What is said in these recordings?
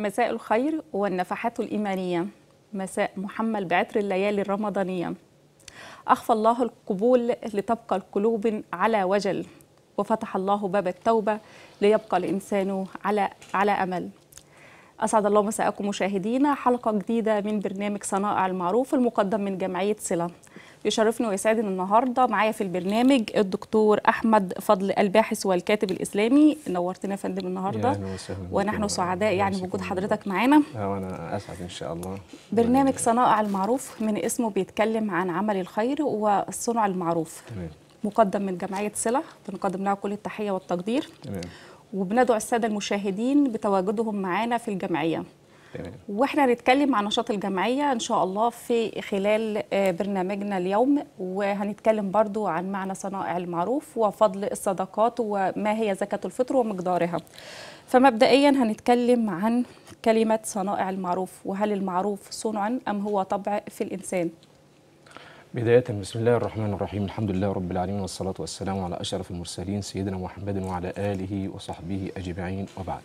مساء الخير والنفحات الإيمانية مساء محمل بعطر الليالي الرمضانية أخفى الله القبول لتبقى القلوب على وجل وفتح الله باب التوبة ليبقى الإنسان على على أمل أسعد الله مساءكم مشاهدينا حلقة جديدة من برنامج صنائع المعروف المقدم من جمعية صلة يشرفني ويسعدني النهارده معايا في البرنامج الدكتور احمد فضل الباحث والكاتب الاسلامي نورتنا يا فندم النهارده أهلا وسهلا بك. ونحن سعداء يعني يمسككم بوجود الله. حضرتك معانا آه، وانا اسعد ان شاء الله برنامج صنائع المعروف من اسمه بيتكلم عن عمل الخير والصنع المعروف تمام مقدم من جمعيه صله بنقدم لها كل التحيه والتقدير تمام وبندعو الساده المشاهدين بتواجدهم معانا في الجمعيه تمام واحنا هنتكلم عن نشاط الجمعيه ان شاء الله في خلال آه، برنامجنا اليوم وهنتكلم برضو عن معنى صنائع المعروف وفضل الصدقات وما هي زكاه الفطر ومقدارها فمبدئيا هنتكلم عن كلمه صنائع المعروف وهل المعروف صنع ام هو طبع في الانسان بداية بسم الله الرحمن الرحيم الحمد لله رب العالمين والصلاة والسلام على أشرف المرسلين سيدنا محمد وعلى آله وصحبه أجمعين وبعد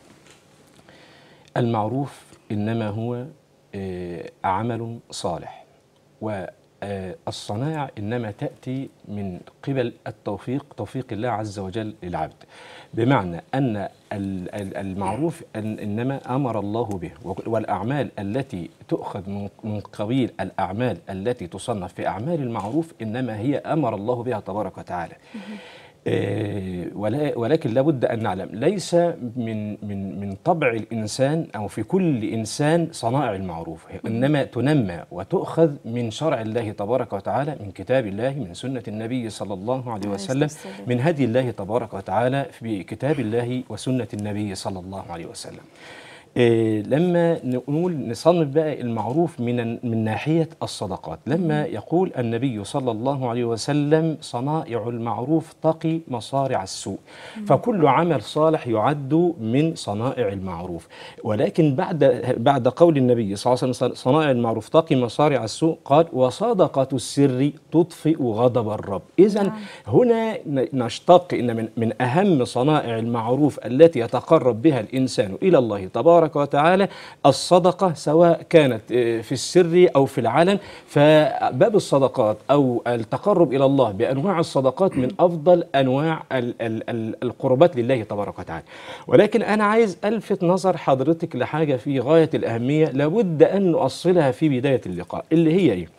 المعروف إنما هو آه، عمل صالح والصنائع إنما تأتي من قبل التوفيق توفيق الله عز وجل للعبد بمعنى أن ال- ال- المعروف إن- إنما أمر الله به والأعمال التي تؤخذ من- من قبيل الأعمال التي تصنف في أعمال المعروف إنما هي أمر الله بها تبارك وتعالى آه، ولا- ولكن لابد ان نعلم ليس من من من طبع الانسان او في كل انسان صنائع المعروف انما تنمى وتؤخذ من شرع الله تبارك وتعالى من كتاب الله من سنه النبي صلى الله عليه عليه وسلم الصلاة والسلام. من هدي الله تبارك وتعالى في كتاب الله وسنه النبي صلى الله عليه وسلم إيه لما نقول نصنف بقى المعروف من من ناحيه الصدقات لما يقول النبي صلى الله عليه وسلم صنائع المعروف تقي مصارع السوء فكل عمل صالح يعد من صنائع المعروف ولكن بعد بعد قول النبي صلى الله عليه وسلم صنائع المعروف تقي مصارع السوء قال وصدقه السر تطفئ غضب الرب اذا نعم. هنا ن- نشتق ان من من اهم صنائع المعروف التي يتقرب بها الانسان الى الله تبارك وتعالى الصدقه سواء كانت آه، في السر او في العلن فباب الصدقات او التقرب الى الله بانواع الصدقات من افضل انواع ال- ال- ال- القربات لله تبارك وتعالى ولكن انا عايز الفت نظر حضرتك لحاجه في غايه الاهميه لابد ان نؤصلها في بدايه اللقاء اللي هي ايه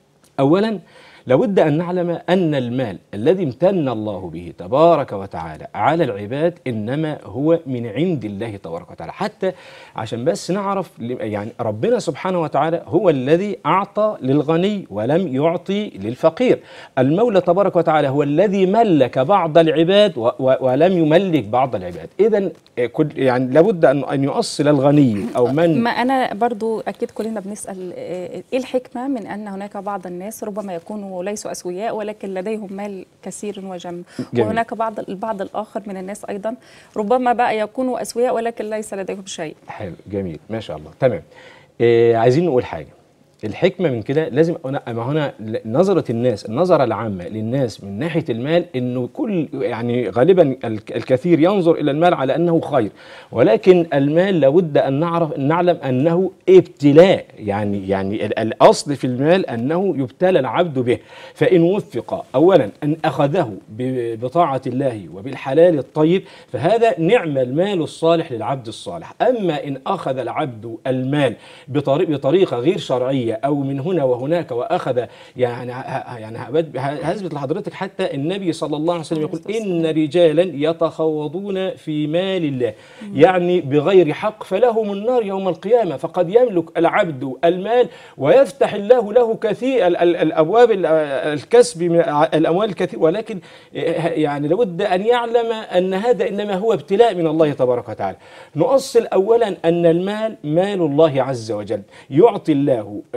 اولا لابد ان نعلم ان المال الذي امتن الله به تبارك وتعالى على العباد انما هو من عند الله تبارك وتعالى حتى عشان بس نعرف ل- يعني ربنا سبحانه وتعالى هو الذي اعطى للغني ولم يعطي للفقير المولى تبارك وتعالى هو الذي ملك بعض العباد و- و- ولم يملك بعض العباد اذا كل يعني لابد ان ان يؤصل الغني او من ما انا برضو اكيد كلنا بنسال آه، ايه الحكمه من ان هناك بعض الناس ربما يكونوا ليسوا اسوياء ولكن لديهم مال كثير وجم جميل. وهناك بعض البعض الاخر من الناس ايضا ربما بقى يكونوا اسوياء ولكن ليس لديهم شيء حلو جميل ما شاء الله تمام آه عايزين نقول حاجه الحكمه من كده لازم أنا- ما هنا ل- نظره الناس النظره العامه للناس من ناحيه المال انه كل يعني غالبا الك- الكثير ينظر الى المال على انه خير ولكن المال لابد ان نعرف ان نعلم انه ابتلاء يعني يعني ال- الاصل في المال انه يبتلى العبد به فان وفق اولا ان اخذه ب- بطاعه الله وبالحلال الطيب فهذا نعم المال الصالح للعبد الصالح اما ان اخذ العبد المال بطريق بطريقه غير شرعيه او من هنا وهناك واخذ يعني ه- يعني هبد- ه- هثبت لحضرتك حتى النبي صلى الله عليه وسلم يقول ان رجالا يتخوضون في مال الله يعني بغير حق فلهم النار يوم القيامه فقد يملك العبد المال ويفتح الله له كثير ال- ال- الابواب ال- الكسب من الاموال الكثير ولكن يعني لابد ان يعلم ان هذا انما هو ابتلاء من الله تبارك وتعالى نؤصل اولا ان المال مال الله عز وجل يعطي الله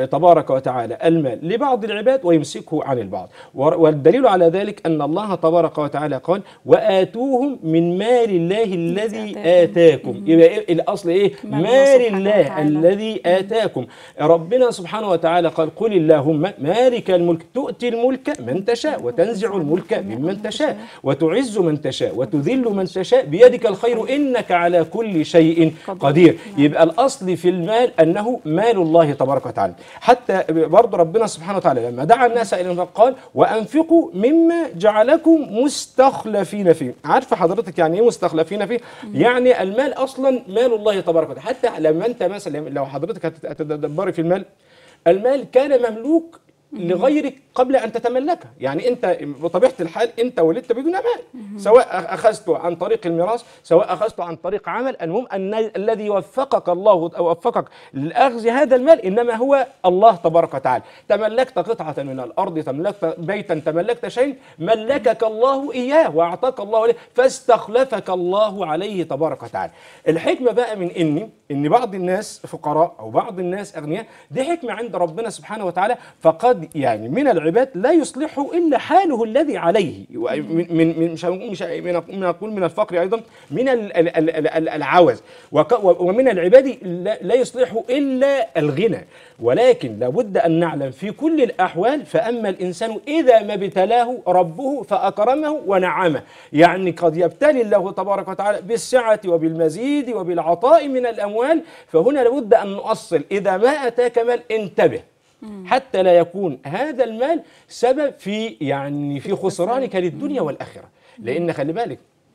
تبارك وتعالى المال لبعض العباد ويمسكه عن البعض ور- والدليل على ذلك أن الله تبارك وتعالى قال وآتوهم من مال الله الذي آتاكم يبقى إيه الأصل إيه مال الله مال سبحانه الله وتعالى. الذي آتاكم ربنا سبحانه وتعالى قال قل اللهم مالك الملك تؤتي الملك من تشاء وتنزع الملك ممن تشاء وتعز من تشاء وتذل من تشاء بيدك الخير إنك على كل شيء قدير يبقى الأصل في المال أنه مال الله تبارك وتعالى حتى برضه ربنا سبحانه وتعالى لما دعا الناس إلى الإنفاق قال وأنفقوا مما جعلكم مستخلفين فيه عارفة حضرتك يعني إيه مستخلفين فيه يعني المال أصلا مال الله تبارك وتعالى حتى لما أنت مثلا لو حضرتك هتت- هتتدبري في المال المال كان مملوك لغيرك قبل ان تتملكه يعني انت بطبيعه الحال انت ولدت بدون مال سواء اخذته عن طريق الميراث سواء اخذته عن طريق عمل المهم ان الذي وفقك الله او وفقك لاخذ هذا المال انما هو الله تبارك وتعالى تملكت قطعه من الارض تملكت بيتا تملكت شيء ملكك الله اياه واعطاك الله عليه فاستخلفك الله عليه تبارك وتعالى الحكمه بقى من ان ان بعض الناس فقراء او بعض الناس اغنياء دي حكمه عند ربنا سبحانه وتعالى فقد يعني من العباد لا يصلحه الا حاله الذي عليه من من من- مش هنقول مش من من اقول من الفقر ايضا من ال- ال- ال- ال- ال- العوز وك- ومن العباد لا لا يصلحه الا الغنى ولكن لابد ان نعلم في كل الاحوال فاما الانسان اذا ما ابتلاه ربه فاكرمه ونعمه يعني قد يبتلي الله تبارك وتعالى بالسعه وبالمزيد وبالعطاء من الاموال فهنا لابد ان نؤصل اذا ما اتاك مال انتبه حتى لا يكون هذا المال سبب في يعني في خسرانك للدنيا والاخره لان خلي بالك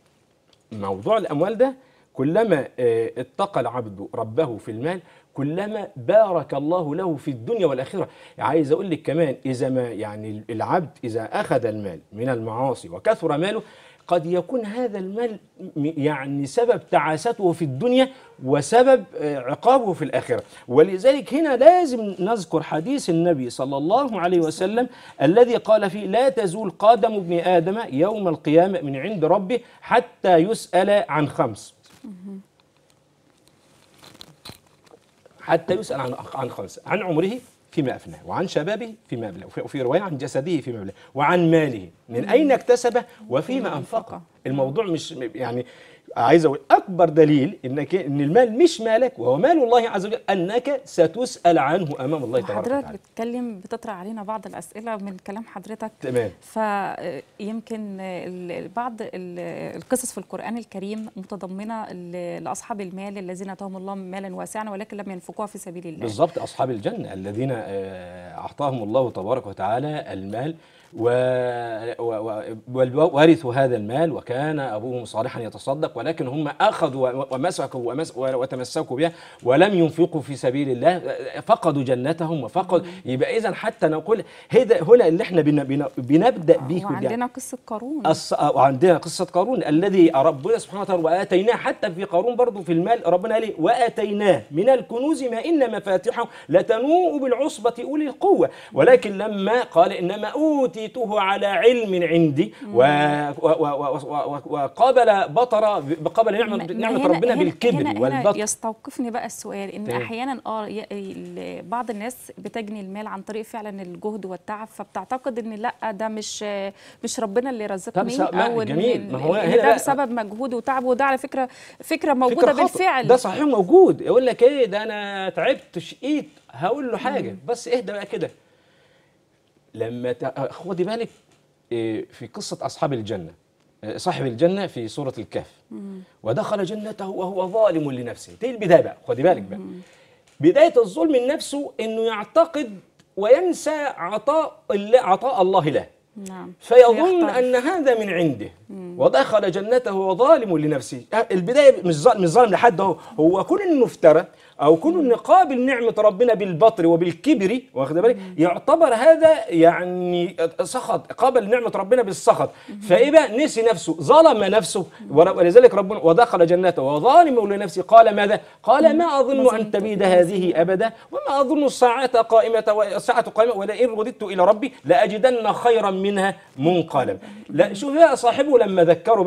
موضوع الاموال ده كلما آه، اتقى العبد ربه في المال كلما بارك الله له في الدنيا والاخره عايز اقول لك كمان اذا ما يعني العبد اذا اخذ المال من المعاصي وكثر ماله قد يكون هذا المال م- يعني سبب تعاسته في الدنيا وسبب آه، عقابه في الآخرة ولذلك هنا لازم نذكر حديث النبي صلى الله عليه وسلم الذي قال فيه لا تزول قدم ابن آدم يوم القيامة من عند ربه حتى يسأل عن خمس حتى يسأل عن عن خمس عن عمره فيما أفناه وعن شبابه فيما أبلاه وفي- وفي رواية عن جسده فيما أبلاه وعن ماله من أين اكتسبه وفيما أنفقه الموضوع مش يعني عايز اقول اكبر دليل انك ان المال مش مالك وهو مال الله عز وجل انك ستسال عنه امام الله تبارك حضرتك وتعالى بتتكلم بتطرح علينا بعض الأسئلة من كلام حضرتك تمام فيمكن ال- بعض ال- القصص في القرآن الكريم متضمنة ل- لأصحاب المال الذين آتاهم الله مالا واسعا ولكن لم ينفقوها في سبيل الله بالضبط اصحاب الجنه الذين آه، اعطاهم الله تبارك وتعالى المال و... و... و... ورثوا هذا المال وكان ابوهم صالحا يتصدق ولكن هم اخذوا و- ومسكوا ومس... وتمسكوا بها ولم ينفقوا في سبيل الله فقدوا جنتهم وفقدوا يبقى اذا حتى نقول هذا هنا اللي احنا بن... بن... بنبدا به كل وعندنا قصة قارون الص... وعندنا قصة قارون الذي ربنا سبحانه وتعالى وآتيناه حتى في قارون برضه في المال ربنا قال إيه؟ وآتيناه من الكنوز ما إن مفاتحه لتنوء بالعصبة أولي القوة ولكن لما قال إنما أوتيته على علم عندي و... و... و... و... و... وقابل بطر بقابل نعمة ما- نعمة هنا- ربنا هنا- بالكبر هنا, هنا والبطر يستوقفني بقى السؤال ان تمام. احيانا اه ي- ال- بعض الناس بتجني المال عن طريق فعلا الجهد والتعب فبتعتقد ان لا ده مش مش ربنا اللي رزقني س- ما- او إن- جميل. ما هو إن هنا ده بقى- بسبب مجهود وتعب وده على فكره فكره موجوده فكرة خطأ. بالفعل ده صحيح موجود يقول لك ايه ده انا تعبت شقيت هقول له حاجه بس اهدى بقى كده لما ت- خدي بالك إيه، في قصه اصحاب الجنه إيه، صاحب الجنه في سوره الكهف ودخل جنته وهو ظالم لنفسه دي البدايه بقى خدي بالك بقى بدايه الظلم من نفسه انه يعتقد وينسى عطاء الله عطاء الله له نعم فيظن فيختار. ان هذا من عنده ودخل جنته وظالم لنفسه البدايه مش ظالم مش ظالم لحد اهو هو كون انه افترى او كون انه قابل نعمه ربنا بالبطر وبالكبر واخد بالك يعتبر هذا يعني سخط قابل نعمه ربنا بالسخط فايه بقى نسي نفسه ظلم نفسه ور- ولذلك ربنا ودخل جنته وظالم لنفسه قال ماذا قال ما اظن ان تبيد هذه ابدا وما اظن الساعه قائمه والساعه قائمه ولئن رددت الى ربي لاجدن خيرا منها منقلبا لا شوف بقى صاحبه لما ذكره بقى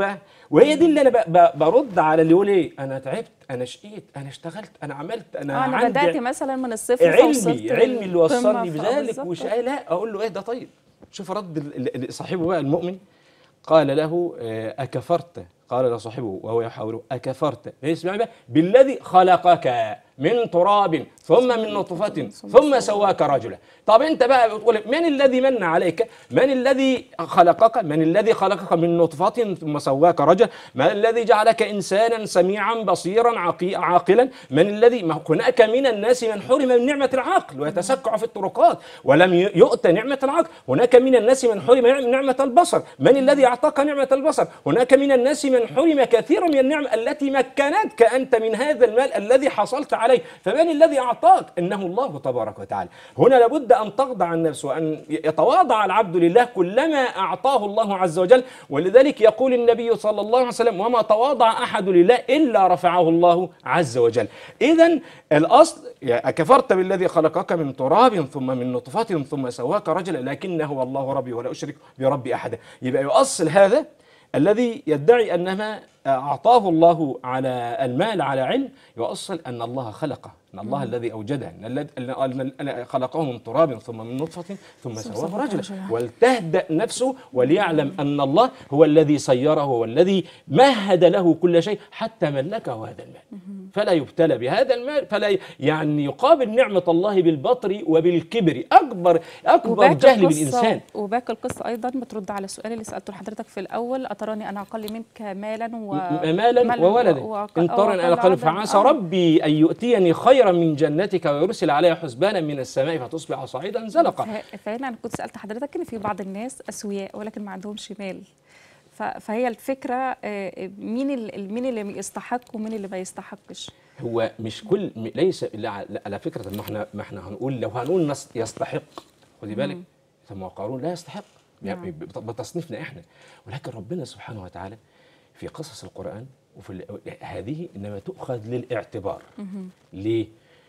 وهي دي اللي انا ب- ب- برد على اللي يقول ايه انا تعبت انا شقيت انا اشتغلت انا عملت انا اه انا عندي بدات مثلا من الصفر فوصلت علمي علمي اللي وصلني للقمة، بذلك فبالظبط. وش لا اقول له ايه ده طيب شوف رد ال- ال- صاحبه بقى المؤمن قال له آه، اكفرت قال له صاحبه وهو يحاوره اكفرت اسمع بقى بالذي خلقك من تراب ثم من نطفة ثم سواك رجلا طب انت بقى بتقول من الذي من عليك من الذي خلقك من الذي خلقك من نطفة ثم سواك رجلا من الذي جعلك إنسانا سميعا بصيرا عقي- عاقلا من الذي ما هناك من الناس من حرم من نعمة العقل ويتسكع في الطرقات ولم ي- يؤت نعمة العقل هناك من الناس من حرم من نعمة البصر من الذي أعطاك نعمة البصر هناك من الناس من حرم كثيرا من النعم التي مكنتك أنت من هذا المال الذي حصلت عليه فمن الذي أعطاك إنه الله تبارك وتعالى هنا لابد أن تخضع النفس وأن يتواضع العبد لله كلما أعطاه الله عز وجل ولذلك يقول النبي صلى الله عليه وسلم وما تواضع أحد لله إلا رفعه الله عز وجل إذا الأصل يا كفرت بالذي خلقك من تراب ثم من نطفة ثم سواك رجلا لكنه هو الله ربي ولا أشرك بربي أحدا يبقى يؤصل هذا الذي يدعي أن ما أعطاه الله على المال على علم يؤصل أن الله خلقه أن الله الذي أوجده أن الذي أن- أن خلقه من تراب ثم من نطفة ثم سواه سواه رجلا رجلا. ولتهدأ نفسه وليعلم أن الله هو الذي صيره والذي مهد له كل شيء حتى ملكه هذا المال فلا يبتلى بهذا المال فلا ي- يعني يقابل نعمة الله بالبطر وبالكبر أكبر أكبر وباقي جهل القصة- بالإنسان وباقي القصة أيضا بترد على السؤال اللي سألته لحضرتك في الأول أتراني أنا أقل منك مالا و م- مالا مال وولدا و- وأق- إن ترى أنا وأقل قال عدد. فعسى آه. ربي أن يؤتيني خيرا من جنتك ويرسل عليها حسبانا من السماء فتصبح صعيدا زلقا ف- فهنا انا كنت سالت حضرتك ان في بعض الناس اسوياء ولكن ما عندهمش مال ف- فهي الفكره آه، مين ال- مين اللي يستحق ومين اللي ما يستحقش هو مش كل م- ليس لا لا، على فكره ما احنا ما احنا هنقول لو هنقول نس- يستحق خدي بالك طب ما هو قارون لا يستحق يعني بت- بتصنيفنا احنا ولكن ربنا سبحانه وتعالى في قصص القران وفي ال- هذه انما تؤخذ للاعتبار ليه؟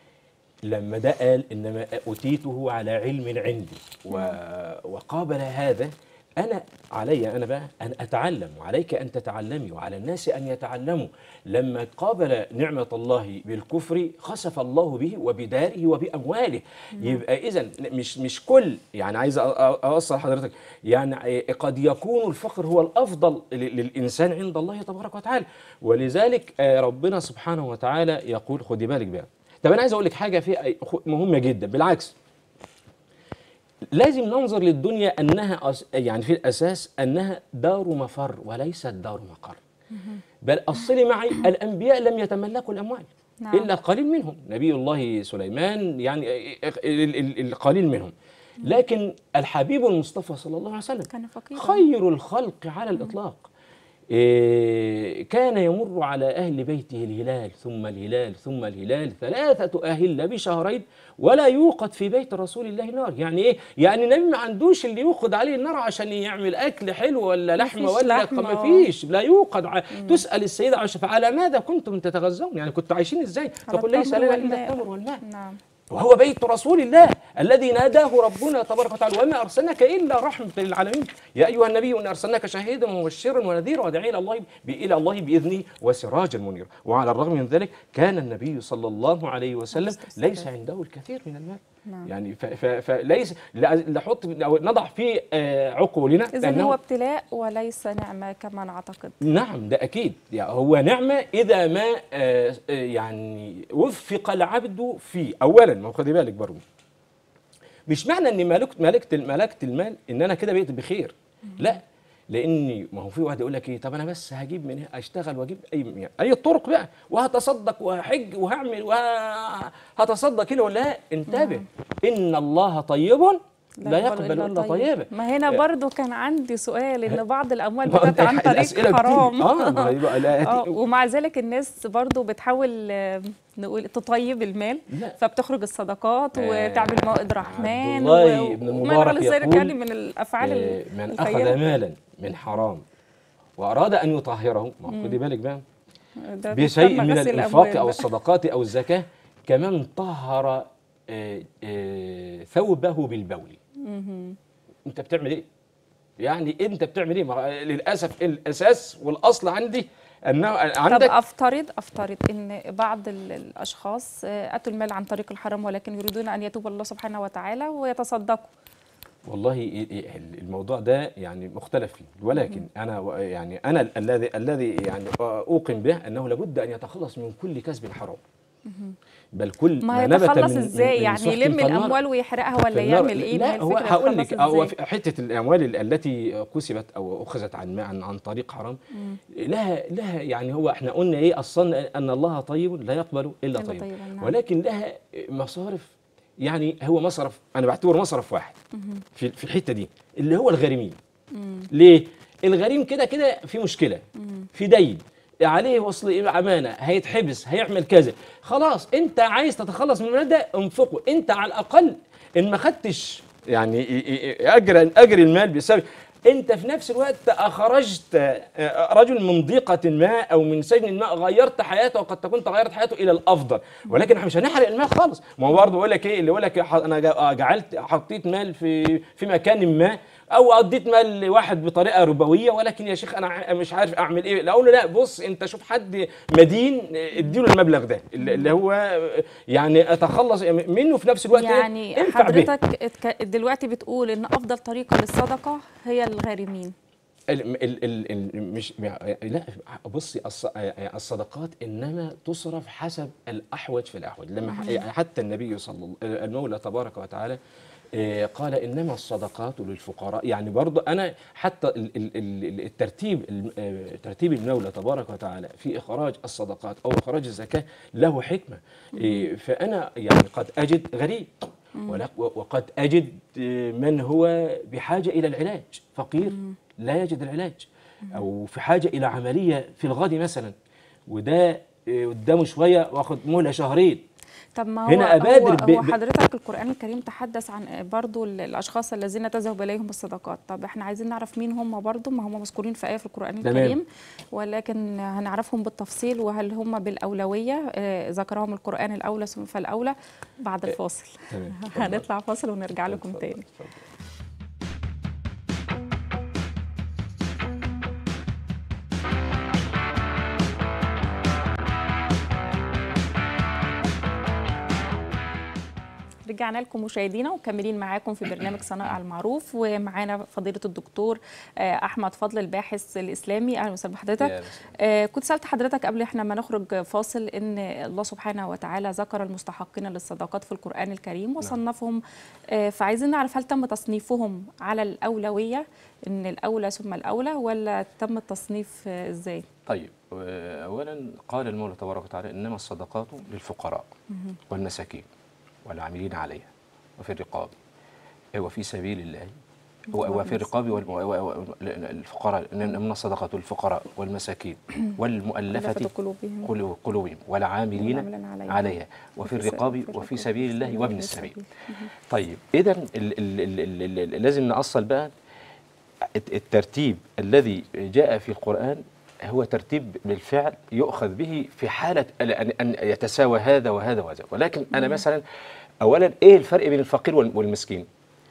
لما ده قال انما اوتيته على علم عندي و... وقابل هذا انا علي انا بقى ان اتعلم وعليك ان تتعلمي وعلى الناس ان يتعلموا لما قابل نعمه الله بالكفر خسف الله به وبداره وبامواله يبقى اذا مش مش كل يعني عايز أ- أ- اوصل حضرتك يعني قد يكون الفقر هو الافضل ل- للانسان عند الله تبارك وتعالى ولذلك آه، ربنا سبحانه وتعالى يقول خدي بالك بقى طب انا عايز اقول لك حاجه في مهمه جدا بالعكس لازم ننظر للدنيا انها أس يعني في الاساس انها دار مفر وليست دار مقر بل اصلي معي الانبياء لم يتملكوا الاموال نعم. الا القليل منهم نبي الله سليمان يعني ال- ال- القليل منهم لكن الحبيب المصطفى صلى الله عليه وسلم كان فقيرا خير الخلق على الإطلاق إيه كان يمر على أهل بيته الهلال ثم الهلال ثم الهلال ثلاثة أهل بشهرين ولا يوقد في بيت رسول الله نار يعني إيه؟ يعني النبي ما عندوش اللي يوقد عليه النار عشان يعمل أكل حلو ولا لحمة مفيش ولا لحمة، ما آه. فيش لا يوقد ع... تسأل السيدة عائشة فعلى ماذا كنتم تتغذون يعني كنتوا عايشين إزاي على تقول ليس التمر لنا إلا والماء. التمر والماء نعم وهو بيت رسول الله الذي ناداه ربنا تبارك وتعالى وما ارسلناك الا رحمه للعالمين يا ايها النبي ان ارسلناك شهيدا ومبشرا ونذيرا وداعيا الى الله ب- الى الله باذنه وسراجا منيرا وعلى الرغم من ذلك كان النبي صلى الله عليه وسلم ليس عنده الكثير من المال نعم. يعني ف- ف- فليس لا- نحط أو نضع في آه، عقولنا اذا أنه- هو ابتلاء وليس نعمه كما نعتقد نعم ده اكيد يعني هو نعمه اذا ما آه، آه، يعني وفق العبد فيه اولا ما هو خدي بالك برضه مش معنى اني ملكت ملكت ملكت المال ان انا كده بقيت بخير لا لاني ما هو في واحد يقول لك ايه طب انا بس هجيب من هنا اشتغل واجيب اي يعني اي الطرق بقى وهتصدق وهحج وهعمل وهتصدق هنا ولا لا انتبه ان الله طيب لا يقبل الا طيبا ما هنا برضو كان عندي سؤال ان بعض الاموال ما هو بتاعت عن طريق الأسئلة كتير. حرام اه ما يبقى لا اه ومع ذلك الناس برضو بتحاول آه، نقول تطيب المال لا. فبتخرج الصدقات آه، وتعمل موائد رحمن عبد الله و- بن وما المبارك إلى ذلك يقول، يعني من الافعال آه، ال- من الخيرة. اخذ مالا من حرام واراد ان يطهره ما هو خدي بالك بقى ده بشيء بيسمى من غسل الانفاق الأموال او بقى. الصدقات او الزكاه كمان طهر آه، آه، ثوبه بالبول انت بتعمل ايه يعني انت بتعمل ايه ما- للاسف الاساس والاصل عندي انه طب عندك افترض افترض ان بعض ال- الاشخاص آه، اتوا المال عن طريق الحرام ولكن يريدون ان يتوب الله سبحانه وتعالى ويتصدقوا والله ال- ال- الموضوع ده يعني مختلف فيه ولكن انا و- يعني انا ال- الذي الذي يعني اوقن به انه لابد ان يتخلص من كل كسب حرام بل كل ما نبت يتخلص من- من- ازاي من يعني سخط يلم فالنار- الاموال ويحرقها ولا فالنار- يعمل ايه ما هي لا هو الفكرة هقول يتخلص لك هو إزاي؟ في حته الاموال ال- التي كسبت او اخذت عن عن, عن طريق حرام لها لها يعني هو احنا قلنا ايه اصلا ان الله طيب لا يقبل الا إلا طيب طيباً، نعم. ولكن لها مصارف يعني هو مصرف انا بعتبره مصرف واحد في في الحته دي اللي هو الغارمين ليه الغريم كده كده في مشكله في دين عليه وصل امانه هيتحبس هيعمل كذا خلاص انت عايز تتخلص من المال ده انفقه انت على الاقل ان ما خدتش يعني ي- ي- اجر اجر المال بسبب انت في نفس الوقت اخرجت آه، رجل من ضيقه ما او من سجن ما غيرت حياته وقد تكون غيرت حياته الى الافضل ولكن احنا مش هنحرق المال خالص ما هو برضه بيقول لك ايه اللي يقول لك ح- انا جا- جعلت حطيت مال في في مكان ما او اديت مال لواحد بطريقه ربويه ولكن يا شيخ انا ع- مش عارف اعمل ايه لا اقول له لا بص انت شوف حد مدين اديله المبلغ ده اللي اللي هو يعني اتخلص منه في نفس الوقت إيه؟ يعني انفع به. حضرتك اتك- دلوقتي بتقول ان افضل طريقه للصدقه هي الغارمين ال ال ال ال مش لا بصي الص- الصدقات انما تصرف حسب الاحوج في الاحوج لما ح- يعني حتى النبي صلى الله المولى تبارك وتعالى آه، قال انما الصدقات للفقراء يعني برضه انا حتى ال- ال- ال- الترتيب ال- آه، ترتيب المولى تبارك وتعالى في اخراج الصدقات او اخراج الزكاه له حكمه آه، فانا يعني قد اجد غريب ولا- وقد اجد آه، من هو بحاجه الى العلاج فقير لا يجد العلاج او في حاجه الى عمليه في الغد مثلا وده آه، قدامه شويه واخد مهله شهرين طب ما هو هنا أبادر هو, ب- هو ب- حضرتك القرآن الكريم تحدث عن برضو ال- الأشخاص الذين تذهب إليهم الصدقات طب احنا عايزين نعرف مين هم برضو ما هم مذكورين في آية في القرآن تمام. الكريم ولكن هنعرفهم بالتفصيل وهل هم بالأولوية آه، ذكرهم القرآن الأولى ثم فالأولى بعد الفاصل تمام هنطلع فاصل ونرجع لكم اتفضل، تاني اتفضل. رجعنا لكم مشاهدينا ومكملين معاكم في برنامج صنائع المعروف ومعانا فضيلة الدكتور آه، أحمد فضل الباحث الإسلامي أهلا وسهلا بحضرتك يا مساء. آه، كنت سألت حضرتك قبل احنا ما نخرج فاصل ان الله سبحانه وتعالى ذكر المستحقين للصدقات في القرآن الكريم وصنفهم آه، فعايزين نعرف هل تم تصنيفهم على الأولوية ان الأولى ثم الأولى ولا تم التصنيف آه، ازاي؟ طيب آه، اولا قال المولى تبارك وتعالى انما الصدقات للفقراء والمساكين والعاملين عليها وفي الرقاب وفي سبيل الله و- وفي الرقاب والم- و- و- و- الفقراء انما الصدقات للفقراء والمساكين والمؤلفه مؤلفة قلوبهم قلو- قلوبهم والعاملين والعاملين عليها. عليها وفي وفي س- الرقاب في وفي الرقاب سبيل الله وابن وابن السبيل السبيل. طيب اذا ال- ال- ال- ال- ال- لازم نأصل بقى الت- الترتيب الذي جاء في القرآن هو ترتيب بالفعل يؤخذ به في حالة ال- أن أن يتساوى هذا وهذا وهذا ولكن أنا مثلا أولا إيه الفرق بين الفقير وال- والمسكين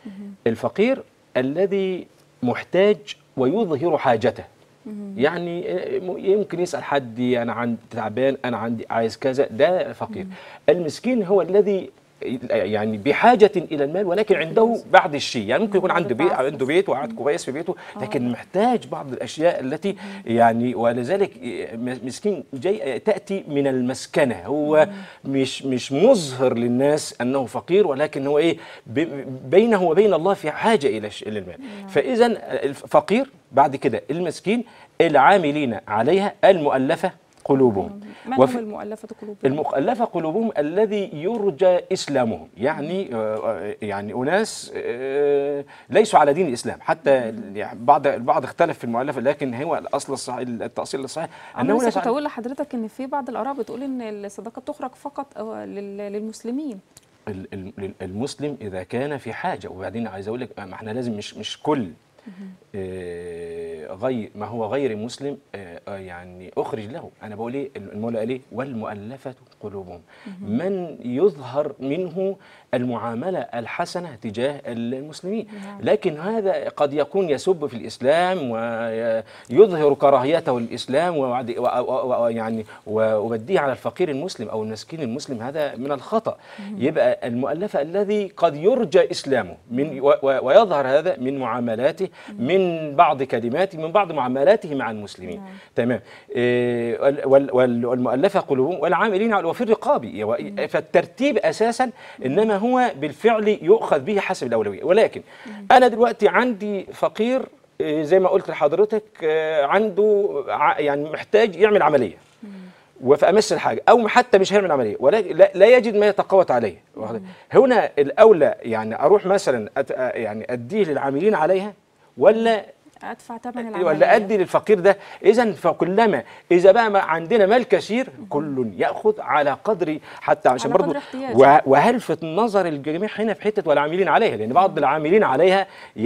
الفقير الذي محتاج ويظهر حاجته يعني آه، م- يمكن يسأل حد أنا عند تعبان أنا عندي عايز كذا ده فقير المسكين هو الذي يعني بحاجة إلى المال ولكن عنده بعض الشيء يعني ممكن يكون بعض عنده بيت الضعف. عنده بيت وقاعد كويس في بيته لكن محتاج بعض الأشياء التي يعني ولذلك م- مسكين جاي تأتي من المسكنة هو مش مش مظهر للناس أنه فقير ولكن هو إيه ب- بينه وبين الله في حاجة إلى الش- إلى المال فإذا الفقير بعد كده المسكين العاملين عليها المؤلفة قلوبهم من هم وفي- المؤلفة قلوبهم؟ المؤلفة قلوبهم الذي يرجى إسلامهم يعني آه، يعني أناس آه، ليسوا على دين الإسلام حتى يعني بعض البعض اختلف في المؤلفة لكن هو الأصل الصحيح التأصيل الصحيح انا لسه ناس كنت على- اقول لحضرتك ان في بعض الاراء بتقول ان الصدقات تخرج فقط آه، لل- للمسلمين ال- ال- المسلم إذا كان في حاجة وبعدين عايز أقول لك ما احنا لازم مش مش كل آه، غير ما هو غير مسلم آه، آه، يعني اخرج له انا بقول ايه المولى قال ايه والمؤلفه قلوبهم من يظهر منه المعامله الحسنه تجاه المسلمين نعم. لكن هذا قد يكون يسب في الاسلام ويظهر كراهيته للاسلام ويعني يعني ويبديه على الفقير المسلم او المسكين المسلم هذا من الخطا يبقى المؤلفه الذي قد يرجى اسلامه من و- و- ويظهر هذا من معاملاته من بعض كلماته من بعض معاملاته مع المسلمين نعم. تمام إيه، وال- وال- وال- والمؤلفه قلوبهم والعاملين على وفي الرقاب يو- فالترتيب اساسا انما هو بالفعل يؤخذ به حسب الاولويه ولكن انا دلوقتي عندي فقير إيه، زي ما قلت لحضرتك آه، عنده ع- يعني محتاج يعمل عمليه وفي امس الحاجه او حتى مش هيعمل عمليه ولكن لا, لا يجد ما يتقوت عليه واخد- هنا الاولى يعني اروح مثلا أت يعني اديه للعاملين عليها ولا ادفع ثمن العمليه ولا ادي للفقير ده اذا فكلما اذا بقى ما عندنا مال كثير كل ياخذ على قدر حتى عشان على برضو قدر احتياجه. و- وهلفت نظر الجميع هنا في حته والعاملين عليها لان بعض العاملين عليها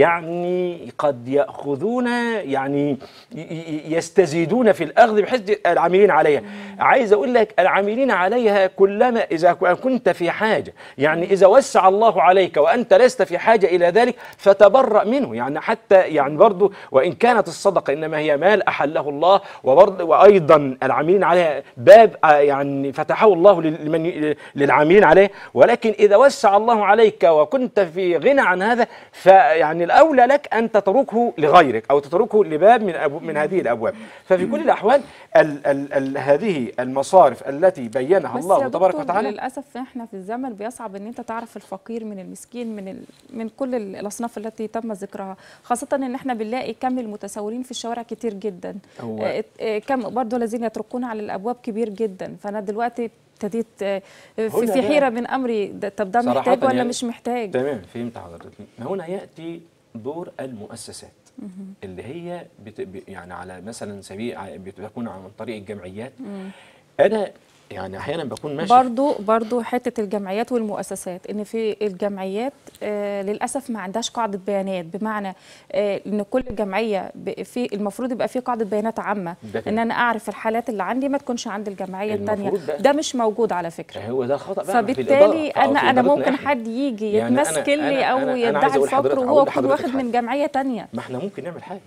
يعني قد ياخذون يعني ي- ي- يستزيدون في الاخذ بحيث العاملين عليها عايز اقول لك العاملين عليها كلما اذا كنت في حاجه يعني اذا وسع الله عليك وانت لست في حاجه الى ذلك فتبرأ منه يعني حتى يعني برضو وان كانت الصدقه انما هي مال احله الله وبرضو وايضا العاملين عليها باب آه، يعني فتحه الله لل- لمن ي- للعاملين عليه ولكن اذا وسع الله عليك وكنت في غنى عن هذا فيعني الاولى لك ان تتركه لغيرك او تتركه لباب من أبو من هذه الابواب ففي كل الاحوال ال ال ال هذه المصارف التي بينها بس الله يا تبارك دكتور وتعالى للاسف احنا في الزمن بيصعب ان انت تعرف الفقير من المسكين من ال... من كل ال- الاصناف التي تم ذكرها خاصه ان احنا بنلاقي كم المتسولين في الشوارع كتير جدا هو- آه، آه، كم برضو الذين يتركون على الابواب كبير جدا فانا دلوقتي ابتديت آه، في, هنا في بقى- حيره من امري ده- طب ده صراحة محتاج ولا يعني- مش محتاج تمام فهمت حضرتك هنا ياتي دور المؤسسات اللي هي بت... ب- يعني على مثلا سبيل ع- بتكون عن طريق الجمعيات انا يعني احيانا بكون ماشي برضو برضو حته الجمعيات والمؤسسات ان في الجمعيات آه للاسف ما عندهاش قاعده بيانات بمعنى آه ان كل جمعيه ب- في المفروض يبقى في قاعده بيانات عامه ده ان تمام. انا اعرف الحالات اللي عندي ما تكونش عند الجمعيه الثانيه المفروض ده- ده مش موجود على فكره هو ده الخطا بقى في فبالتالي الإدارة أو انا في انا إدارتنا ممكن إحنا. حد يجي يعني أنا- يتمسكن لي أنا- او أنا- أنا عايز يدعي أقول الفقر لحضرتك- وهو أقول يكون لحضرتك واخد حاجة. من جمعيه تانية ما احنا ممكن نعمل حاجه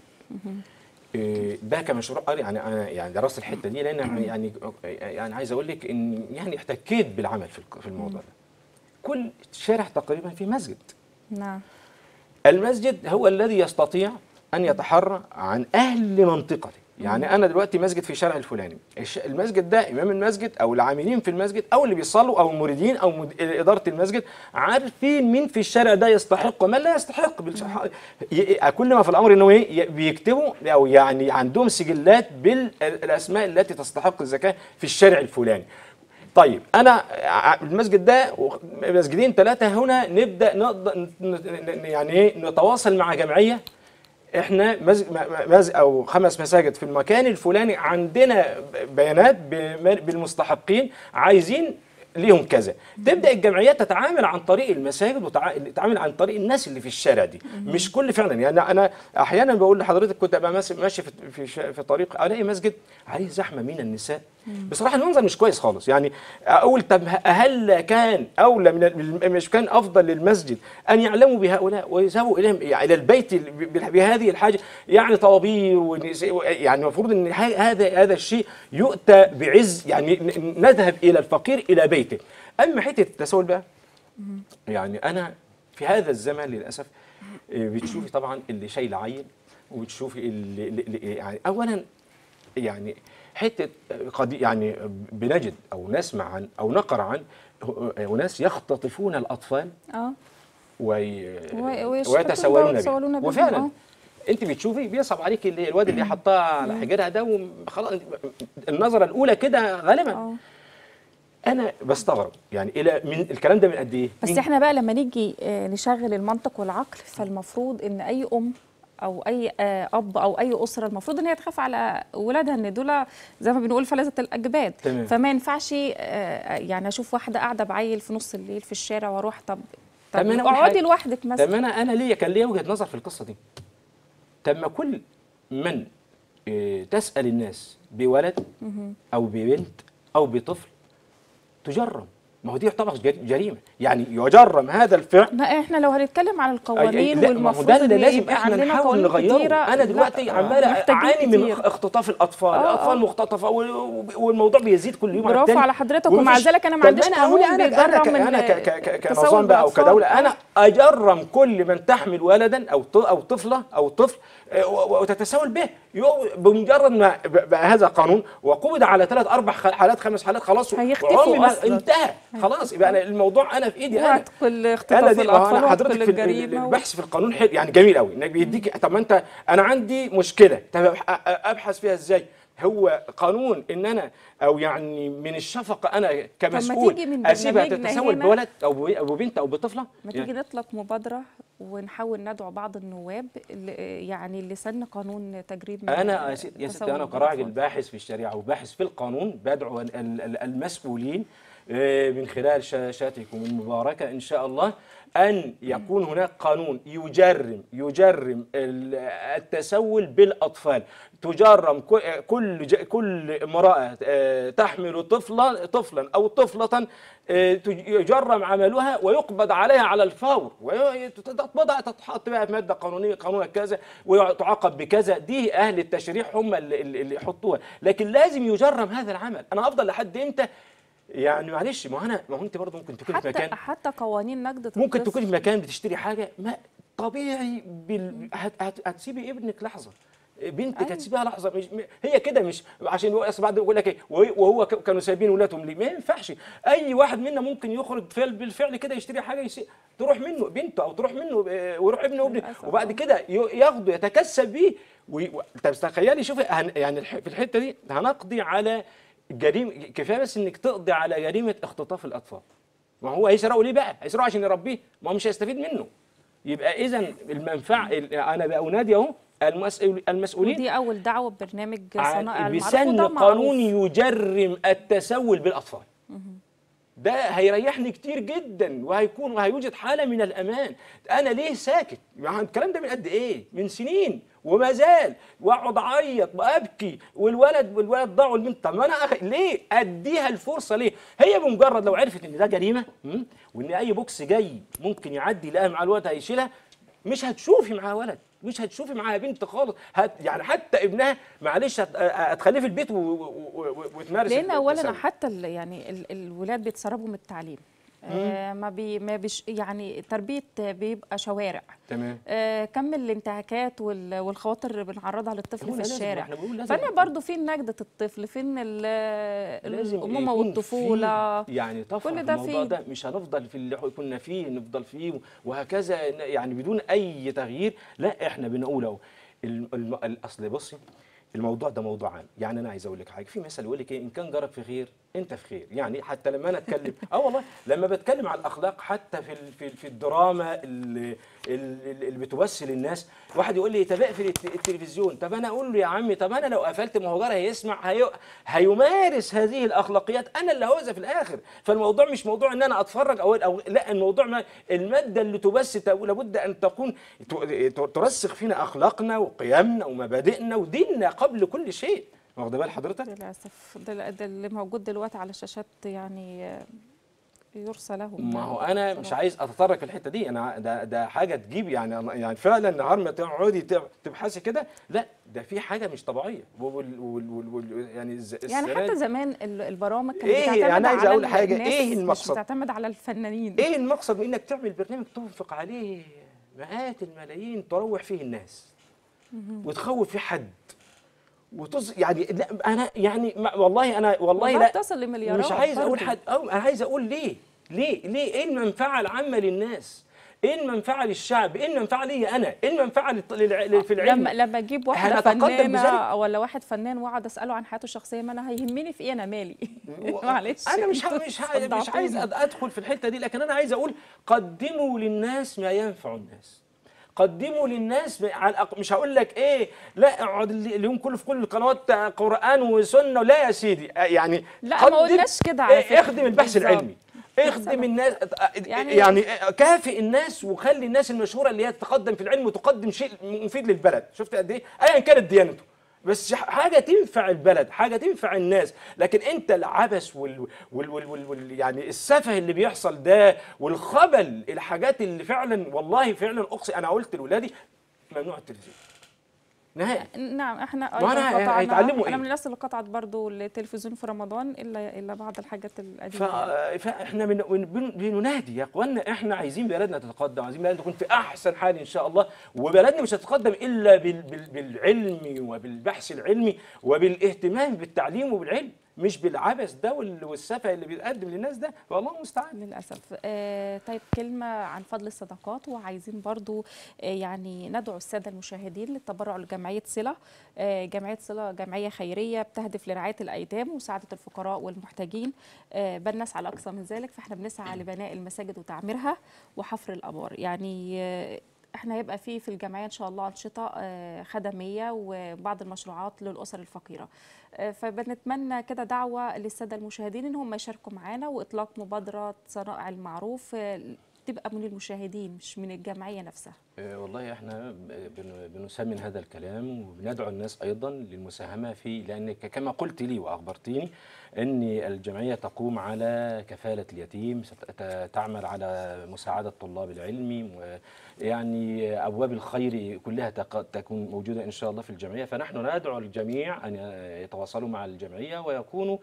إيه، ده كمشروع قال يعني انا يعني درست الحته دي لان يعني يعني يعني عايز اقول لك ان يعني احتكيت بالعمل في الك- في الموضوع ده كل شارع تقريبا فيه مسجد نعم المسجد هو الذي يستطيع ان يتحرى عن اهل منطقته يعني انا دلوقتي مسجد في الشارع الفلاني الش- المسجد ده امام المسجد او العاملين في المسجد او اللي بيصلوا او المريدين او مد- اداره المسجد عارفين مين في الشارع ده يستحق ومن لا يستحق بالش- ي- كل ما في الامر انه ايه ي- بيكتبوا او يعني عندهم سجلات بالاسماء التي تستحق الزكاه في الشارع الفلاني طيب انا ع- المسجد ده و- مسجدين ثلاثه هنا نبدا نقدر ن- ن- يعني ايه نتواصل مع جمعيه احنا مسجد مز او خمس مساجد في المكان الفلاني عندنا بيانات بم- بالمستحقين عايزين ليهم كذا تبدا الجمعيات تتعامل عن طريق المساجد وتتعامل عن طريق الناس اللي في الشارع دي مش كل فعلا يعني انا احيانا بقول لحضرتك كنت ابقى ماشي ماشي في في, ش- في طريق الاقي مسجد عليه زحمه من النساء بصراحه المنظر مش كويس خالص يعني اقول طب هل كان اولى من ال- مش كان افضل للمسجد ان يعلموا بهؤلاء ويذهبوا اليهم يعني الى البيت ال- ب- بهذه الحاجه يعني طوابير ونس- يعني المفروض ان ح- هذا هذا الشيء يؤتى بعز يعني ن- نذهب الى الفقير الى بيته اما حته التسول بقى يعني انا في هذا الزمن للاسف آه، بتشوفي طبعا اللي شايل عيل وبتشوفي اللي, اللي اللي- يعني اولا يعني حته قد يعني بنجد او نسمع عن او نقرا عن اناس يختطفون الاطفال اه وي... وي- ويشتكون ويتسولون بقى ويتسولون بهم بهم، وفعلا آه. انت بتشوفي بيصعب عليك اللي الواد اللي حطها على حجرها ده وخلاص النظره الاولى كده غالبا اه انا بستغرب يعني الى من الكلام ده من قد ايه؟ بس من- احنا بقى لما نيجي آه، نشغل المنطق والعقل فالمفروض ان اي ام او اي آه، اب او اي اسره المفروض ان هي تخاف على ولادها ان دول زي ما بنقول فلذة الاجباد تمام. فما ينفعش آه، يعني اشوف واحده قاعده بعيل في نص الليل في الشارع واروح طب طب طب ما أنا أقول اقعدي حاجة. لوحدك طب مثلا انا انا ليا كان ليا وجهه نظر في القصه دي طب ما كل من آه، تسال الناس بولد او ببنت او بطفل تجرم ما هو دي يعتبر جر- جريمه يعني يجرم هذا الفعل لا احنا لو هنتكلم عن القوانين لا، ما هو والمفروض ده اللي إن لازم يبقى احنا عندنا نحاول قوانين نغيره كتيرة. انا لا، دلوقتي آه، عمال محتاجين اعاني من كتير. اختطاف الاطفال آه، الاطفال آه. مختطفه وال- والموضوع بيزيد كل يوم عن برافو التاني. على حضرتك، ومفيش- ومع ذلك أنا ما طب عنديش أنا أقول قانون أنا- أنا بيجرم ك- من انا ك- ك- ك- تسول كنظام بقى او بالأطفال. كدوله آه. انا اجرم كل من تحمل ولدا او ط- او طفله او طفل آه، و- وتتساول به يو- بمجرد ما ب- بقى هذا قانون وقبض على ثلاث اربع خ- حالات خمس حالات خلاص هيختفوا وعمري ما- أصلاً. انتهى خلاص يبقى أنا الموضوع انا في ايدي انا وهتدخل انا اختطاف دي ما هو الاطفال انا حضرتك وهتدخل في ال- الجريمه و- البحث في القانون حلو يعني جميل قوي انك بيديك طب ما انت انا عندي مشكله طب أبح- ابحث فيها ازاي هو قانون ان انا او يعني من الشفقه انا كمسؤول تيجي من اسيبها برنامجنا تتسول هنا- بولد او ب- او ببنت او بطفله ما تيجي نطلق مبادره ونحاول ندعو بعض النواب ل- يعني لسن قانون تجريم انا يا ست يا ست التسول انا كراجل بالأطفال. باحث في الشريعه وباحث في القانون بدعو ال- ال- المسؤولين آه، من خلال شاشاتكم المباركه ان شاء الله ان يكون هناك قانون يجرم يجرم ال- التسول بالاطفال تجرم ك- كل ج- كل امراه آه، تحمل طفلا طفلا او طفله آه، تج- يجرم عملها ويقبض عليها على الفور وتتبضع تتحط بقى في ماده قانونيه قانون كذا وتعاقب بكذا دي اهل التشريع هم اللي, اللي اللي يحطوها لكن لازم يجرم هذا العمل انا افضل لحد امتى يعني معلش ما هو انا ما هو انت برضه ممكن تكون في حتى مكان حتى قوانين نجدة ممكن الطفل تكون في مكان بتشتري حاجه ما طبيعي بال... هت... هت... هتسيبي ابنك لحظه بنتك أيوة. هتسيبها لحظه مش م- هي كده مش عشان هو أصل بعد يقول لك ايه وهي- وهو ك- كانوا سايبين ولادهم ليه ما ينفعش اي واحد منا ممكن يخرج فعل بالفعل كده يشتري حاجه يسي... تروح منه بنته او تروح منه آه، ويروح ابنه وابنه للأسف. وبعد كده ي- ياخده يتكسب بيه وي... و... طب تخيلي شوفي هن... يعني الح... في الحته دي هنقضي على جريمه كفايه بس انك تقضي على جريمه اختطاف الاطفال ما هو هيسرقوا ليه بقى؟ هيسرقوا عشان يربيه ما هو مش هيستفيد منه يبقى اذا المنفعه ال- انا بقى انادي اهو المسؤول المسؤولين ودي اول دعوه ببرنامج عن- صنائع المعروف بسن وده قانون معروف. يجرم التسول بالاطفال ده هيريحني كتير جدا وهيكون وهيوجد حاله من الامان انا ليه ساكت يعني الكلام ده من قد ايه من سنين وما زال واقعد اعيط وابكي والولد والولد ضاعوا البنت طب ما انا أخ... ليه اديها الفرصه ليه هي بمجرد لو عرفت ان ده جريمه م? وان اي بوكس جاي ممكن يعدي يلاقيها مع الولد هيشيلها مش هتشوفي معاها ولد مش هتشوفي معاها بنت خالص هت يعني حتى ابنها معلش هت- هتخليه في البيت و- و- و- وتمارس لان اولا التسول. حتى ال- يعني ال- الولاد بيتسربوا من التعليم آه ما بي ما بيش يعني التربيه بيبقى شوارع تمام آه كم الانتهاكات وال- والخواطر اللي بنعرضها للطفل هو في لازم- الشارع احنا بنقول لازم فانا برضو فين نجدة الطفل فين ال- لازم الامومه يكون والطفوله في يعني طفره كل في ده الموضوع فيه. ده مش هنفضل في اللي كنا فيه نفضل فيه وهكذا يعني بدون اي تغيير لا احنا بنقول اهو الم- الم- الاصل بصي الموضوع ده موضوع عام يعني انا عايز اقول لك حاجه في مثل يقول لك ايه ان كان جارك في خير انت في خير يعني حتى لما انا اتكلم اه والله لما بتكلم على الاخلاق حتى في ال- في, في الدراما اللي, اللي اللي بتبث للناس واحد يقول لي طب اقفل الت- التلفزيون طب انا اقول له يا عمي طب انا لو قفلت ما هو جاري هيسمع هي هيمارس هذه الاخلاقيات انا اللي هوزة في الاخر فالموضوع مش موضوع ان انا اتفرج او او لا الموضوع ما الماده اللي تبث ت- لابد ان تكون ت- ت- ترسخ فينا اخلاقنا وقيمنا ومبادئنا وديننا قبل كل شيء واخد بال حضرتك للاسف ده, ده اللي موجود دلوقتي على الشاشات يعني آه، يرسى لهم ما يعني هو انا مش بصراحة. عايز اتطرق الحته دي انا ده ده حاجه تجيب يعني يعني فعلا نهار ما تقعدي تب- تبحثي كده لا ده في حاجه مش طبيعيه وال وال وال وال يعني الز- يعني السنة حتى دي- زمان ال- البرامج كانت إيه؟ بتعتمد يعني عايز على أقول حاجة، الناس إيه مش المقصد؟ بتعتمد على الفنانين ايه المقصد من انك تعمل برنامج تنفق عليه مئات الملايين تروح فيه الناس وتخوف فيه حد وتص يعني لا انا يعني ما والله انا والله والله لا بتصل لمليارات مش عايز اقول برضه. حد أو انا عايز اقول ليه ليه ليه ايه المنفعه العامه للناس ايه المنفعه للشعب ايه المنفعه لي انا ايه المنفعه للط- للع- في العلم لما لما اجيب واحده هنتقدم فنانه بذلك. ولا واحد فنان واقعد اساله عن حياته الشخصيه ما انا هيهمني في ايه انا مالي معلش انا مش ه- مش ه- مش عايز صدعتوني. أد- ادخل في الحته دي لكن انا عايز اقول قدموا للناس ما ينفع الناس قدموا للناس م- على الأق- مش هقول لك ايه لا اقعد ال- اليوم كله في كل القنوات قران وسنه لا يا سيدي آه، يعني لا، قدم- ما قلناش كده على إيه، فكرة. اخدم البحث بالظبط. العلمي اخدم الناس يعني- يعني, يعني كافئ الناس وخلي الناس المشهوره اللي هي تتقدم في العلم وتقدم شيء مفيد للبلد شفت قد ايه ايا كانت ديانته بس حاجه تنفع البلد حاجه تنفع الناس لكن انت العبث وال, وال, وال, وال, وال يعني السفه اللي بيحصل ده والخبل الحاجات اللي فعلا والله فعلا اقسم انا قلت لاولادي ممنوع التلفزيون نهائي نعم احنا وأنا أيضاً قطعنا هيتعلموا انا إيه؟ من الناس اللي قطعت برضو التلفزيون في رمضان الا الا بعض الحاجات ف... القديمه فاحنا بن... بن... بننادي يا اخوانا احنا عايزين بلدنا تتقدم عايزين بلدنا تكون في احسن حال ان شاء الله وبلدنا مش هتتقدم الا بال... بال... بالعلم وبالبحث العلمي وبالاهتمام بالتعليم وبالعلم مش بالعبث ده وال- والسفه اللي بيتقدم للناس ده فالله المستعان للأسف آه طيب كلمة عن فضل الصدقات وعايزين برضو آه يعني ندعو السادة المشاهدين للتبرع لجمعية صلة آه جمعية صلة جمعية خيرية بتهدف لرعاية الأيتام ومساعدة الفقراء والمحتاجين آه بل نسعى لأقصى من ذلك فإحنا بنسعى لبناء المساجد وتعميرها وحفر الآبار يعني آه احنا هيبقى في في الجمعيه ان شاء الله انشطه آه، خدميه وبعض المشروعات للاسر الفقيره آه، فبنتمنى كده دعوه للساده المشاهدين ان هم يشاركوا معانا واطلاق مبادره صنائع المعروف آه، تبقى من المشاهدين مش من الجمعيه نفسها آه، والله احنا بن- بنسمن هذا الكلام وبندعو الناس ايضا للمساهمه فيه لان ك- كما قلت لي واخبرتيني ان الجمعيه تقوم على كفاله اليتيم ست- ت- تعمل على مساعده طلاب العلم و- يعني ابواب الخير كلها تق- تكون موجوده ان شاء الله في الجمعيه فنحن ندعو الجميع ان يتواصلوا مع الجمعيه ويكونوا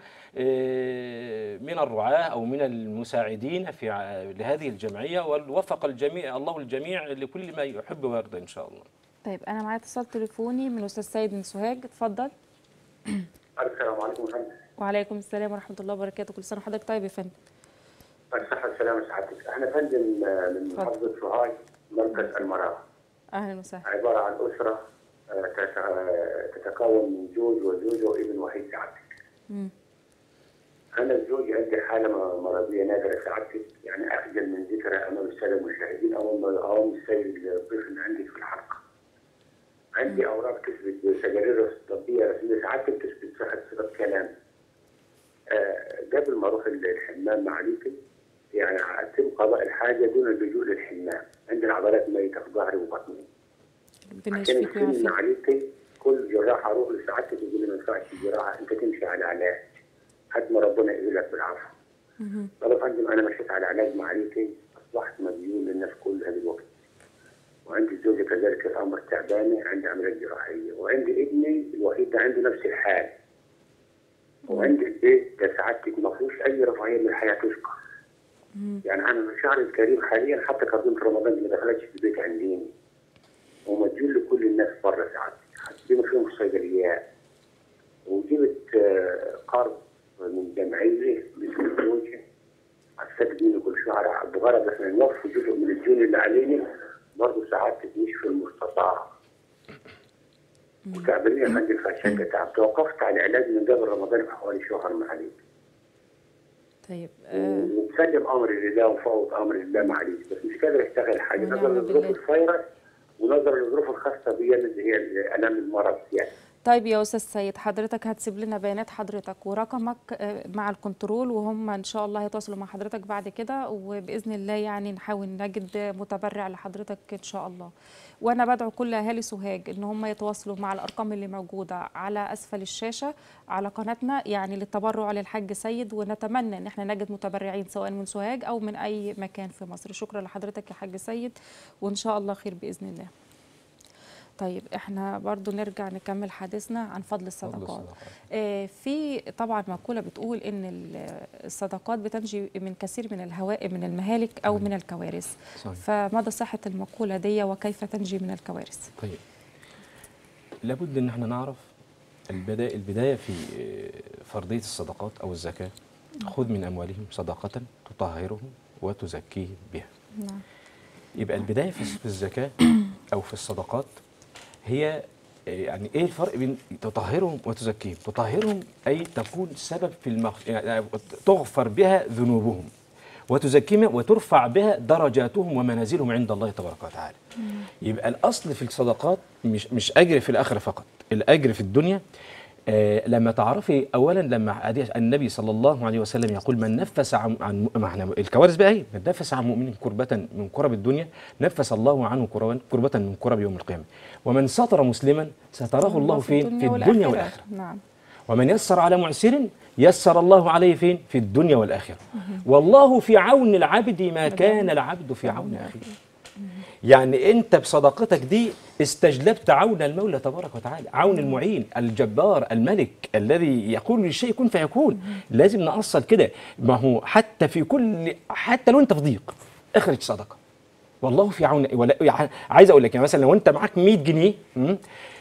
آه، من الرعاه او من المساعدين في ع- لهذه الجمعيه ووفق الجميع الله الجميع لكل ما يحب ويرضى ان شاء الله طيب انا معايا اتصال تليفوني من استاذ سيد من سوهاج اتفضل السلام عليكم ورحمة وعليكم السلام ورحمه الله وبركاته كل سنه وحضرتك طيب يا فندم الصحة والسلامة سعادتك احنا فندم آه، من اتفضل. محافظة سوهاج مركز المرأة اهلا وسهلا عبارة عن أسرة آه، تت- آه، تتكون من زوج وزوجة وابن وحيد سعادتك مم. أنا الزوج عندي حالة م- مرضية نادرة سعادتك يعني أخجل من ذكرها أمام السادة المشاهدين أو أمام أمام السيد الضيف اللي عندك في الحلقة عندي أوراق تثبت سجارير طبية رسمية سعادتك تثبت صحة صفة كلام آه، قبل ما أروح الحمام مع عليكي يعني أتم قضاء الحاجة دون اللجوء للحمام عندنا عضلات ميتة في ظهري وبطني ربنا عشان يشفيك السن ويعافيك عليكي كل جراح اروح لسعادتك يقول لي ما ينفعش الجراحه انت تمشي على علاج لحد ما ربنا يقبلك بالعافيه. مهم. قال يا فندم انا مشيت على علاج مع عليكي اصبحت مديون للناس كلها دلوقتي. وعندي الزوجه كذلك الامر تعبانه عندي عمليه جراحيه وعندي ابني الوحيد ده عنده نفس الحال. وعندي البيت ده سعادتك ما فيهوش اي رفاهيه من الحياه تذكر. يعني انا من الشهر الكريم حاليا حتى كرتونه رمضان دي ما دخلتش في البيت عندي ومديون لكل الناس بره ساعات حاطين فيهم الصيدليات وجبت آه، قرض من جمعيه باسم الزوجه هستفيد منه كل شهر بغرض احنا نوفي جزء من الديون اللي علينا برضه ساعات مش في المستطاع وتعبانين يا فندم في عشان تعب توقفت على العلاج من قبل رمضان بحوالي شهر مع عليك طيب آه ومسلم امري لله وفوض امري لله مع عليك بس مش قادر اشتغل حاجه ونعم نظرا لظروف بالله. الفيروس ونظرا للظروف الخاصه بي اللي هي الام المرض يعني طيب يا استاذ سيد حضرتك هتسيب لنا بيانات حضرتك ورقمك آه، مع الكنترول وهم ان شاء الله هيتواصلوا مع حضرتك بعد كده وباذن الله يعني نحاول نجد متبرع لحضرتك ان شاء الله وانا بدعو كل اهالي سوهاج ان هم يتواصلوا مع الارقام اللي موجوده على اسفل الشاشه على قناتنا يعني للتبرع للحاج سيد ونتمنى ان احنا نجد متبرعين سواء من سوهاج او من اي مكان في مصر شكرا لحضرتك يا حاج سيد وان شاء الله خير باذن الله طيب احنا برضو نرجع نكمل حديثنا عن فضل الصدقات الصدقات. آه في طبعا مقولة بتقول ان ال- الصدقات بتنجي من كثير من الهوائم من المهالك او من الكوارث صحيح. فمدى صحة المقولة دي وكيف تنجي من الكوارث طيب لابد ان احنا نعرف البداية البداية في آه، فرضية الصدقات او الزكاة خذ من اموالهم صدقة تطهرهم وتزكيهم بها نعم يبقى البداية في في الزكاة او في الصدقات هي آه، يعني ايه الفرق بين تطهرهم وتزكيهم تطهرهم اي تكون سبب في المغف... يعني تغفر بها ذنوبهم وتزكيهم وترفع بها درجاتهم ومنازلهم عند الله تبارك وتعالى يبقى الاصل في الصدقات مش مش اجر في الاخره فقط الاجر في الدنيا آه لما تعرفي اولا لما عادي- النبي صلى الله عليه وسلم يقول من نفس عن عن ما احنا الكوارث بقى ايه من نفس عن مؤمن كربة من كرب الدنيا نفس الله عنه كربا كربة من كرب يوم القيامة ومن ستر مسلما ستره الله فين في الدنيا والاخره نعم ومن يسر على معسر يسر الله عليه فين في الدنيا والاخره والله في عون العبد ما كان العبد في عون اخيه يعني انت بصداقتك دي استجلبت عون المولى تبارك وتعالى عون المعين الجبار الملك الذي يقول للشيء كن فيكون لازم نأصل كده ما هو حتى في كل حتى لو انت في ضيق اخرج صدقه والله في عون ولا يعني عايز اقول لك يعني مثلا لو انت معاك 100 جنيه م?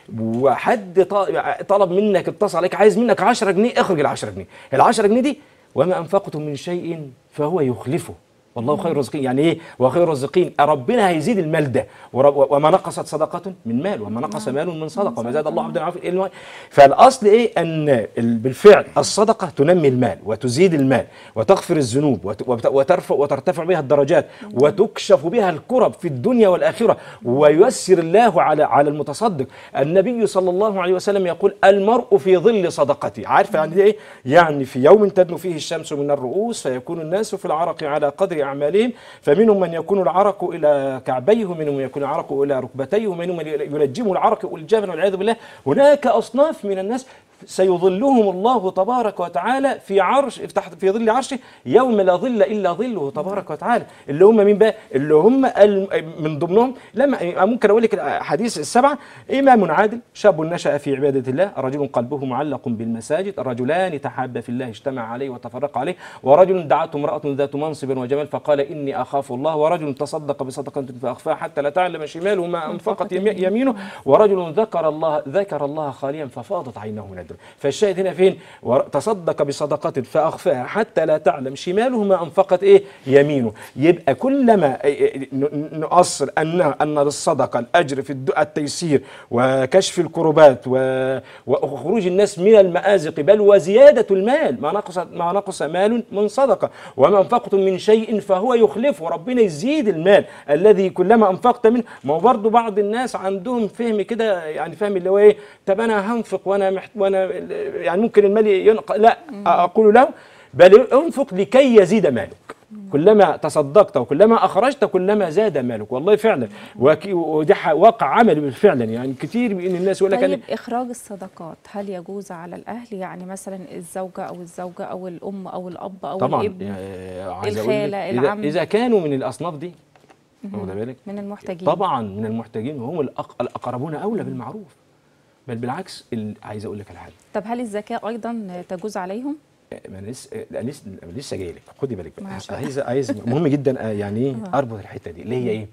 وحد ط- طلب منك اتصل عليك عايز منك 10 جنيه اخرج ال 10 جنيه ال 10 جنيه دي وما انفقتم من شيء فهو يخلفه والله خير الرازقين يعني ايه وخير الرازقين ربنا هيزيد المال ده ورب وما نقصت صدقه من مال وما نقص مال من صدقه وما زاد الله عبدا عافيا إلا فالاصل ايه ان ال- بالفعل الصدقه تنمي المال وتزيد المال وتغفر الذنوب وت- وت- وترفع وترتفع بها الدرجات وتكشف بها الكرب في الدنيا والاخره وييسر الله على على المتصدق النبي صلى الله عليه وسلم يقول المرء في ظل صدقته عارفه يعني دي ايه يعني في يوم تدنو فيه الشمس من الرؤوس فيكون الناس في العرق على قدر اعمالهم فمنهم من يكون العرق الى كعبيه ومنهم من يكون العرق الى ركبتيه ومنهم من يلجمه العرق الجبن والعياذ بالله هناك اصناف من الناس سيظلهم الله تبارك وتعالى في عرش تحت في ظل عرشه يوم لا ظل الا ظله تبارك وتعالى اللي هم مين بقى اللي هم الم- من ضمنهم لما ممكن اقول لك الحديث السبعه امام عادل شاب نشا في عباده الله رجل قلبه معلق بالمساجد رجلان تحابا في الله اجتمع عليه وتفرق عليه ورجل دعته امراه ذات منصب وجمال فقال اني اخاف الله ورجل تصدق بصدقه فاخفاها حتى لا تعلم شماله ما انفقت يمي- يمينه ورجل ذكر الله ذكر الله خاليا ففاضت عينه من الدم فالشاهد هنا فين ور- تصدق بصدقه فاخفاها حتى لا تعلم شماله ما انفقت ايه يمينه يبقى كلما إيه- إيه ن- نؤصل ان ان للصدقه الاجر في الد- التيسير وكشف الكربات و- وخروج الناس من المآزق بل وزياده المال ما نقص ما نقص مال من صدقه وما انفقتم من شيء فهو يخلفه ربنا يزيد المال الذي كلما انفقت منه ما هو برضه بعض الناس عندهم فهم كده يعني فهم اللي هو ايه طب انا هنفق وانا محت وانا يعني ممكن المال ينق لا اقول له بل انفق لكي يزيد مالك كلما تصدقت وكلما اخرجت كلما زاد مالك والله فعلا وك- ودي ح- واقع عملي بالفعلا يعني كتير من الناس يقول لك أنا- طيب إخراج الصدقات هل يجوز على الأهل يعني مثلا الزوجة أو الزوجة أو الأم أو الأب أو طبعا الابن يعني عايز أقول لك الخالة، إذا, العم. اذا كانوا من الاصناف دي واخد بالك من المحتاجين طبعا من المحتاجين وهم الأق- الاقربون اولى بالمعروف بل بالعكس ال- عايز اقول لك على حاجه طب هل الزكاة أيضا تجوز عليهم؟ ما أنا لسه أنا لسه أنا لسه جاي لك خدي بالك بقى. ما شاء عايز عايز مهم جدا آه، يعني ايه اربط الحته دي اللي هي ايه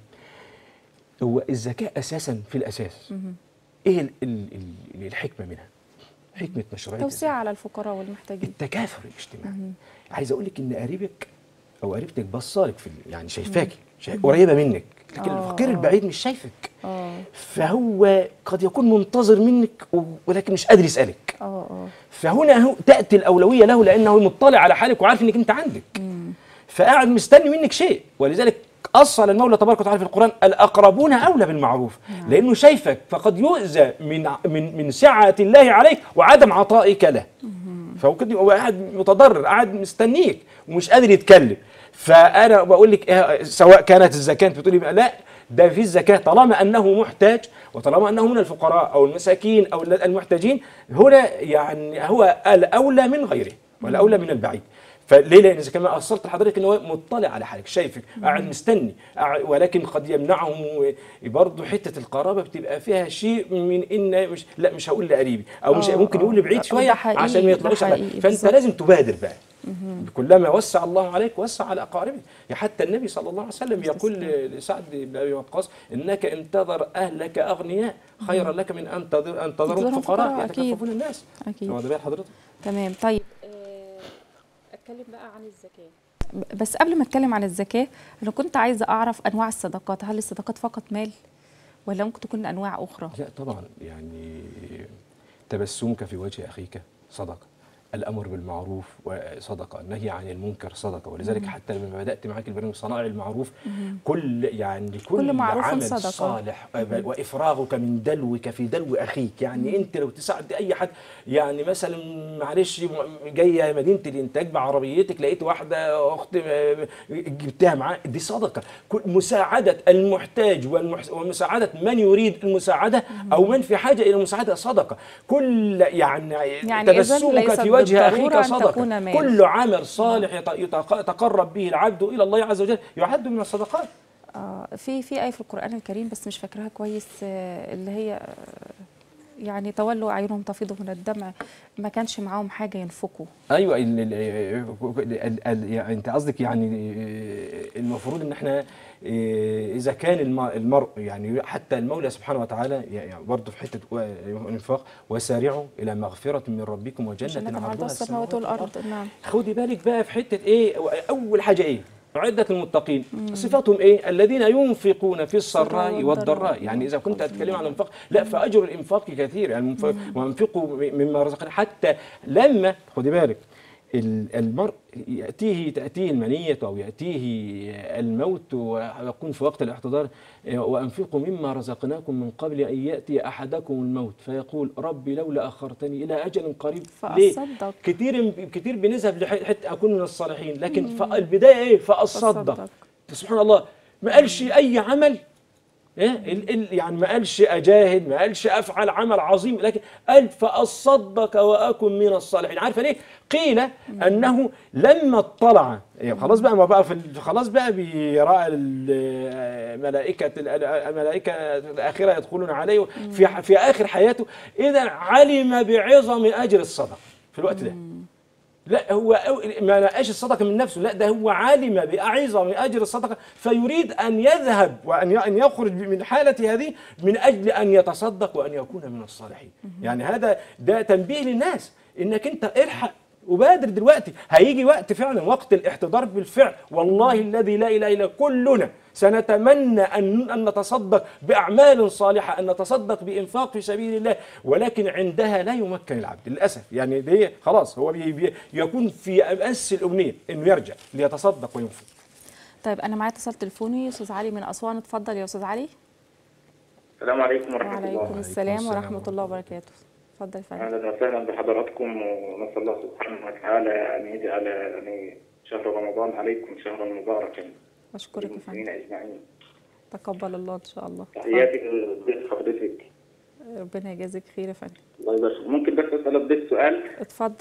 هو الزكاه اساسا في الاساس ايه ال ال ال الحكمه منها حكمه مشروعيه توسيع الزكاة. على الفقراء والمحتاجين التكافل الاجتماعي عايز اقول لك ان قريبك او قريبتك بصالك في ال- يعني شايفاكي شايف قريبه منك لكن آه، الفقير آه. البعيد مش شايفك اه فهو قد يكون منتظر منك و- ولكن مش قادر يسالك اه اه فهنا هو تاتي الاولويه له لانه مطلع على حالك وعارف انك انت عندك فقاعد مستني منك شيء ولذلك اصل المولى تبارك وتعالى في القران الاقربون اولى بالمعروف لانه شايفك فقد يؤذى من ع- من من سعه الله عليك وعدم عطائك له فهو كده هو قاعد متضرر قاعد مستنيك ومش قادر يتكلم فانا بقول لك إيه، سواء كانت الزكاه انت بتقولي بقى لا ده في الزكاه طالما انه محتاج وطالما انه من الفقراء او المساكين او المحتاجين هنا يعني هو الاولى من غيره والاولى من البعيد فليه لان اذا كان ما اصلت لحضرتك ان هو مطلع على حالك شايفك قاعد مستني قاعد- ولكن قد يمنعهم برضه حته القرابه بتبقى فيها شيء من ان مش لا مش هقول لقريبي او مش آه، ممكن يقول آه. لبعيد ده شويه حقيقي، عشان ما ده يطلعوش على حقيقي، فانت بالظبط. لازم تبادر بقى كلما وسع الله عليك وسع على اقاربك حتى النبي صلى الله عليه وسلم يقول لسعد بن ابي وقاص انك انتظر اهلك اغنياء خيرا لك من ان تظر ان تظرهم تظهرهم فقراء فقراء، أكيد. يتكففون الناس أكيد واخد بال حضرتك تمام طيب اتكلم بقى عن الزكاه بس قبل ما اتكلم عن الزكاه انا كنت عايزه اعرف انواع الصدقات هل الصدقات فقط مال ولا ممكن تكون انواع اخرى لا طبعا يعني تبسمك في وجه اخيك صدقه الامر بالمعروف صدقه النهي عن المنكر صدقه ولذلك حتى لما بدات معاك البرنامج صنائع المعروف كل يعني كل, كل معروف عمل صدقة. صالح وافراغك من دلوك في دلو اخيك يعني انت لو تساعد اي حد يعني مثلا معلش م- جايه مدينه الانتاج بعربيتك لقيت واحده اخت م- جبتها معاه دي صدقه كل مساعده المحتاج والمحس- ومساعده من يريد المساعده او من في حاجه الى المساعده صدقه كل يعني, يعني إذن تبسمك ليست في وجه بالضرورة اخيك أن صدقه تكون مال. كل عمل صالح يت- يتق- يتقرب به العبد الى الله عز وجل يعد من الصدقات آه في في آية في القرآن الكريم بس مش فاكراها كويس آه اللي هي آه يعني تولوا أعينهم تفيض من الدمع ما كانش معاهم حاجة ينفقوا ايوه ال ال ال ال يعني انت قصدك يعني المفروض ان احنا إيه، اذا كان الم- المرء يعني حتى المولى سبحانه وتعالى يعني برضه في حته و- الانفاق وسارعوا الى مغفره من ربكم جنة وجنه عرضها عرضها السماوات والأرض نعم خدي بالك بقى في حته ايه اول حاجه ايه عدة المتقين صفاتهم ايه الذين ينفقون في السراء السراء والضراء والضراء. يعني اذا كنت اتكلم عن الانفاق لا فاجر الانفاق كثير يعني المنف- وانفقوا مما رزقنا حتى لما خدي بالك ال- المرء ياتيه تاتيه المنيه او ياتيه الموت ويكون في وقت الاحتضار وانفقوا مما رزقناكم من قبل ان ياتي احدكم الموت فيقول ربي لولا اخرتني الى اجل قريب ليه؟ فأصدق. كتير كتير بنذهب لحته اكون من الصالحين لكن فالبدايه ايه فاصدق فأصدق. سبحان الله ما قالش اي عمل إيه؟ ال- ال- يعني ما قالش اجاهد ما قالش افعل عمل عظيم لكن قال فاصدق واكن من الصالحين عارفه ليه قيل انه لما اطلع يعني خلاص بقى ما بقى في ال- خلاص بقى بيراى ال- ملائكه ال- الملائكه الاخره يدخلون عليه في ح- في اخر حياته اذا علم بعظم اجر الصدقه في الوقت ده لا هو أو- ما لقاش الصدقه من نفسه لا ده هو علم باعظم اجر الصدقه فيريد ان يذهب وان ي- ان يخرج من حاله هذه من اجل ان يتصدق وان يكون من الصالحين يعني هذا ده تنبيه للناس انك انت الحق وبادر دلوقتي هيجي وقت فعلا وقت الاحتضار بالفعل والله الذي لا اله الا هو كلنا سنتمنى ان ان نتصدق باعمال صالحه ان نتصدق بانفاق في سبيل الله ولكن عندها لا يمكن العبد للاسف يعني دي خلاص هو بي بي يكون في امس الامنيه انه يرجع ليتصدق وينفق طيب أنا معايا اتصال تليفوني أستاذ علي من أسوان اتفضل يا أستاذ علي السلام عليكم ورحمة وعليكم الله السلام السلام ورحمة ورحمة الله وبركاته اتفضل يا فندم أهلا وسهلا بحضراتكم ونسأل الله سبحانه وتعالى أن يجعل يعني شهر رمضان عليكم شهرا مباركا بشكرك يا للمسلمين فندم أجمعين تقبل الله إن شاء الله تحياتي لضيف حضرتك ربنا يجازيك خير يا فندم الله يبارك ممكن بس أسأل الضيف سؤال اتفضل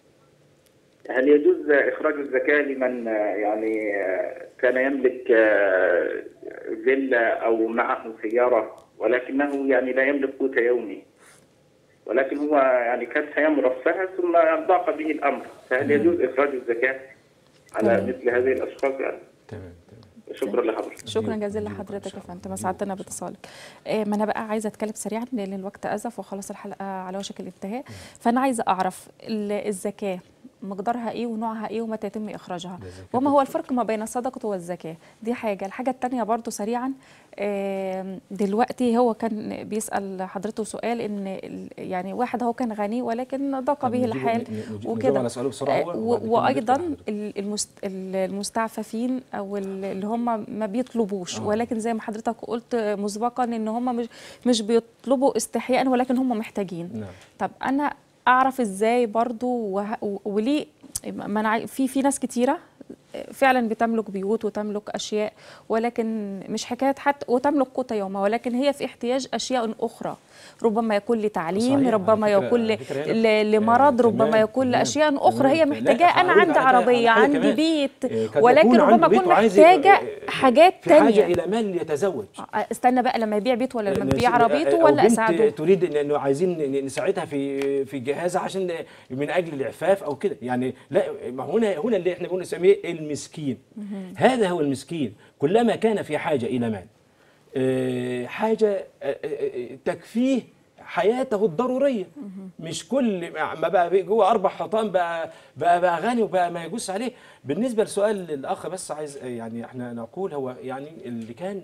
هل يجوز إخراج الزكاة لمن آه، يعني آه، كان يملك آه، فيلا أو معه سيارة ولكنه يعني لا يملك قوت يومي ولكن هو يعني كانت حياة مرفهة ثم ضاق به الأمر فهل يجوز إخراج الزكاة على تمام. مثل هذه الأشخاص يعني تمام تمام شكرا لحضرتك شكرا جزيلا لحضرتك يا فندم اسعدتنا باتصالك آه، ما انا بقى عايزه اتكلم سريعا لان الوقت ازف وخلاص الحلقه على وشك الانتهاء فانا عايزه اعرف ال- الزكاه مقدارها ايه ونوعها ايه ومتى يتم اخراجها الزكاة وما هو الفرق ما بين الصدقه والزكاه دي حاجه الحاجه الثانيه برضو سريعا آم، دلوقتي هو كان بيسال حضرته سؤال ان ال- يعني واحد هو كان غني ولكن ضاق طب به نجيبه- الحال ن- نجيب- نجاوب وكده على سؤاله بسرعة هو آه، وبعد كده و- وايضا نفتح حضرتك. ال- المست... ال- المستعففين او ال- اللي هم ما بيطلبوش آه. ولكن زي ما حضرتك قلت مسبقا ان هم مش مش بيطلبوا استحياء ولكن هم محتاجين نعم طب انا اعرف ازاي برضو وه... و- وليه ما انا عاي- في في ناس كتيره فعلا بتملك بيوت وتملك اشياء ولكن مش حكايه حتى وتملك قوت يومها ولكن هي في احتياج اشياء اخرى ربما يكون لتعليم صحيح، ربما على فكرة- يكون ل- على فكرة هنا- ل- لمرض آه، ربما تمام، يكون تمام، لاشياء اخرى هي تمام. لا، محتاجاه انا هقول عندي على- على عربيه حاجة عندي كمان. بيت آه، قد ولكن يكون ربما عنده بيت اكون وعايز محتاجه آه، حاجات في حاجه تانية الى مال يتزوج استنى بقى لما يبيع بيت ولا لما نس- يبيع عربيته أو ولا بنت اساعده تريد إن- انه عايزين نساعدها في في جهازها عشان من اجل الاعفاف او كده يعني لا ما هنا هنا اللي احنا بنقول نسميه المسكين هذا هو المسكين كلما كان في حاجه الى مال آه، حاجه آه، آه، تكفيه حياته الضروريه مش كل ما بقى جوه اربع حيطان بقى بقى بقى غني وبقى ما يجوز عليه بالنسبه لسؤال الاخ بس عايز يعني احنا نقول هو يعني اللي كان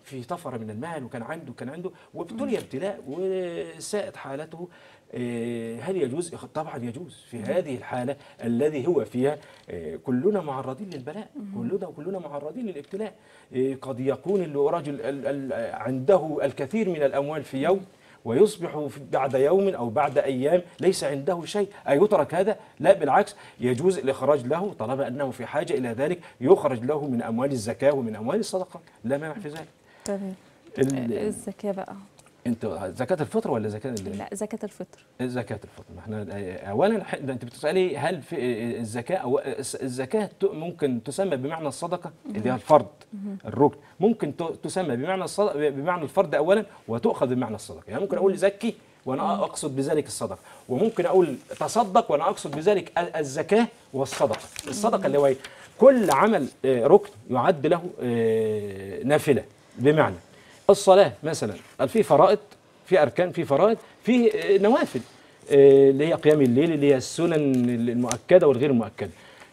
في طفره من المال وكان عنده كان عنده وابتلي ابتلاء وساءت حالته آه، هل يجوز إخ- طبعا يجوز في هذه الحاله الذي هو فيها آه، كلنا معرضين للبلاء كلنا كلنا معرضين للابتلاء آه، قد يكون الرجل ال- ال- عنده الكثير من الاموال في يوم ويصبح في- بعد يوم او بعد ايام ليس عنده شيء ايترك هذا لا بالعكس يجوز الاخراج له طالما انه في حاجه الى ذلك يخرج له من اموال الزكاه ومن اموال الصدقه لا مانع في ذلك تمام ال- الزكاه بقى انت زكاه الفطر ولا زكاه ال- لا زكاه الفطر زكاة الفطر ما احنا اولا ح- ده انت بتسالي هل في الزكاه او الزكاه ت- ممكن تسمى بمعنى الصدقه اللي هي الفرض الركن ممكن ت- تسمى بمعنى الصدقه بمعنى الفرض اولا وتؤخذ بمعنى الصدقه يعني ممكن اقول زكي وانا اقصد بذلك الصدقه وممكن اقول تصدق وانا اقصد بذلك ال- الزكاه والصدقه الصدقه اللي هو إيه؟ كل عمل آه، ركن يعد له آه، نافله بمعنى الصلاه مثلا في فرائض في اركان في فرائض في آه، نوافل آه، اللي هي قيام الليل اللي هي السنن المؤكده والغير المؤكده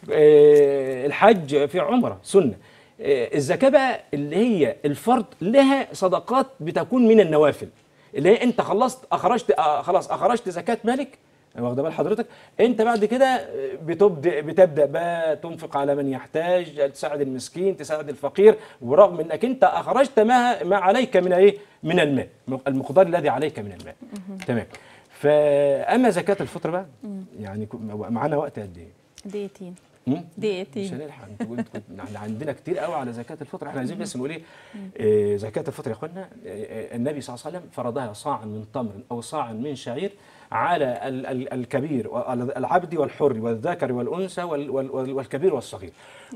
آه، الحج في عمره سنه آه، الزكاه بقى اللي هي الفرض لها صدقات بتكون من النوافل اللي هي انت خلصت اخرجت آه، خلاص اخرجت زكاه مالك واخده بال حضرتك انت بعد كده بتبدا بتبدا بقى تنفق على من يحتاج تساعد المسكين تساعد الفقير ورغم انك انت اخرجت ما ما عليك من ايه من المال المقدار الذي عليك من المال تمام فاما زكاه الفطر بقى يعني كو- معانا وقت قد ايه دقيقتين مم؟ مش دقيقتين هنلحق انتوا كنت كنت احنا عندنا كتير قوي على زكاه الفطر احنا عايزين بس نقول ايه آه، زكاه الفطر يا اخوانا آه، النبي صلى الله عليه وسلم فرضها صاعا من تمر او صاعا من شعير على ال- ال- الكبير والعبد والحر والذكر والانثى وال- وال- وال- والكبير والصغير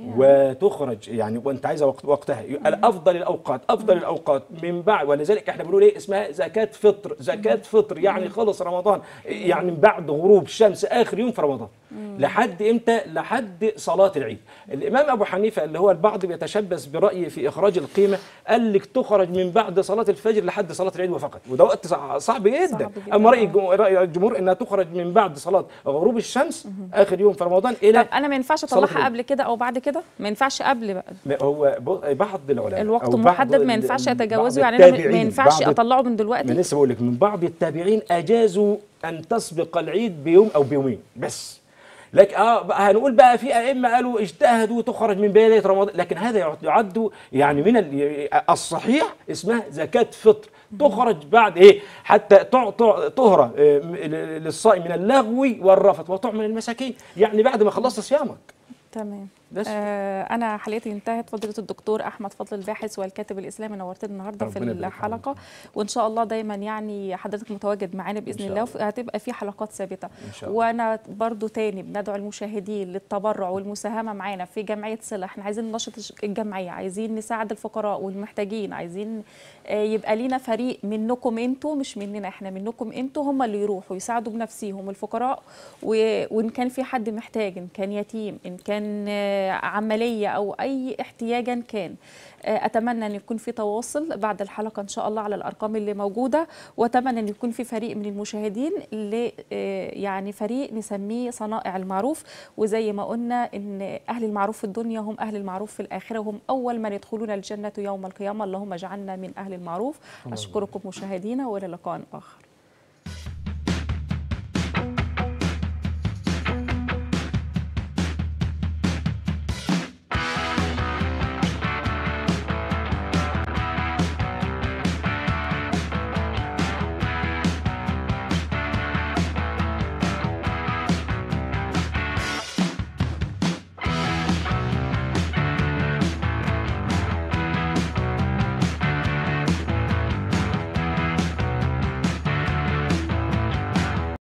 وتخرج يعني وانت عايزه وقت وقتها الافضل الاوقات افضل الاوقات من بعد ولذلك احنا بنقول ايه اسمها زكاه فطر زكاه فطر يعني خلص رمضان يعني من بعد غروب الشمس اخر يوم في رمضان لحد امتى لحد صلاه العيد الامام ابو حنيفه اللي هو البعض بيتشبث برايه في اخراج القيمه قال لك تخرج من بعد صلاه الفجر لحد صلاه العيد وفقط وده وقت صع- صعب جدا صعب جدا. اما راي الجم- راي الجمهور انها تخرج من بعد صلاه غروب الشمس اخر يوم في رمضان الى طب انا ما ينفعش صلاة اطلعها العيد. قبل كده او بعد كده ما ينفعش قبل بقى ما هو ب- بعض العلماء الوقت أو بعض محدد ما ال- ينفعش بعض اتجاوزه يعني انا ما التابعين، ينفعش بعض اطلعه من ما دلوقتي لسه بقول لك من بعض التابعين اجازوا ان تسبق العيد بيوم او بيومين بس لكن اه بقى هنقول بقى في ائمه قالوا اجتهدوا تخرج من بدايه رمضان لكن هذا يعد- يعد يعني من ال- الصحيح اسمها زكاه فطر تخرج بعد ايه حتى تع- تع- طهره آه، م- للصائم من اللغو والرفث وطعم المساكين يعني بعد ما خلصت صيامك تمام بس. آه انا حلقتي انتهت فضيله الدكتور احمد فضل الباحث والكاتب الاسلامي نورتنا النهارده في ربنا يبارك الحلقه وان شاء الله دايما يعني حضرتك متواجد معانا باذن شاء الله الله. وهتبقى في حلقات ثابته إن شاء الله. وانا برضو تاني بندعو المشاهدين للتبرع والمساهمه معانا في جمعيه صله احنا عايزين ننشط الجمعيه عايزين نساعد الفقراء والمحتاجين عايزين آه، يبقى لينا فريق منكم انتوا مش مننا احنا منكم انتوا هم اللي يروحوا يساعدوا بنفسهم الفقراء و- وان كان في حد محتاج ان كان يتيم ان كان آه، عمليه او اي احتياجا كان آه، اتمنى ان يكون في تواصل بعد الحلقه ان شاء الله على الارقام اللي موجوده واتمنى ان يكون في فريق من المشاهدين ل آه، يعني فريق نسميه صنائع المعروف وزي ما قلنا ان اهل المعروف في الدنيا هم اهل المعروف في الاخره وهم اول من يدخلون الجنه يوم القيامه اللهم اجعلنا من اهل المعروف اشكركم مشاهدينا والى لقاء اخر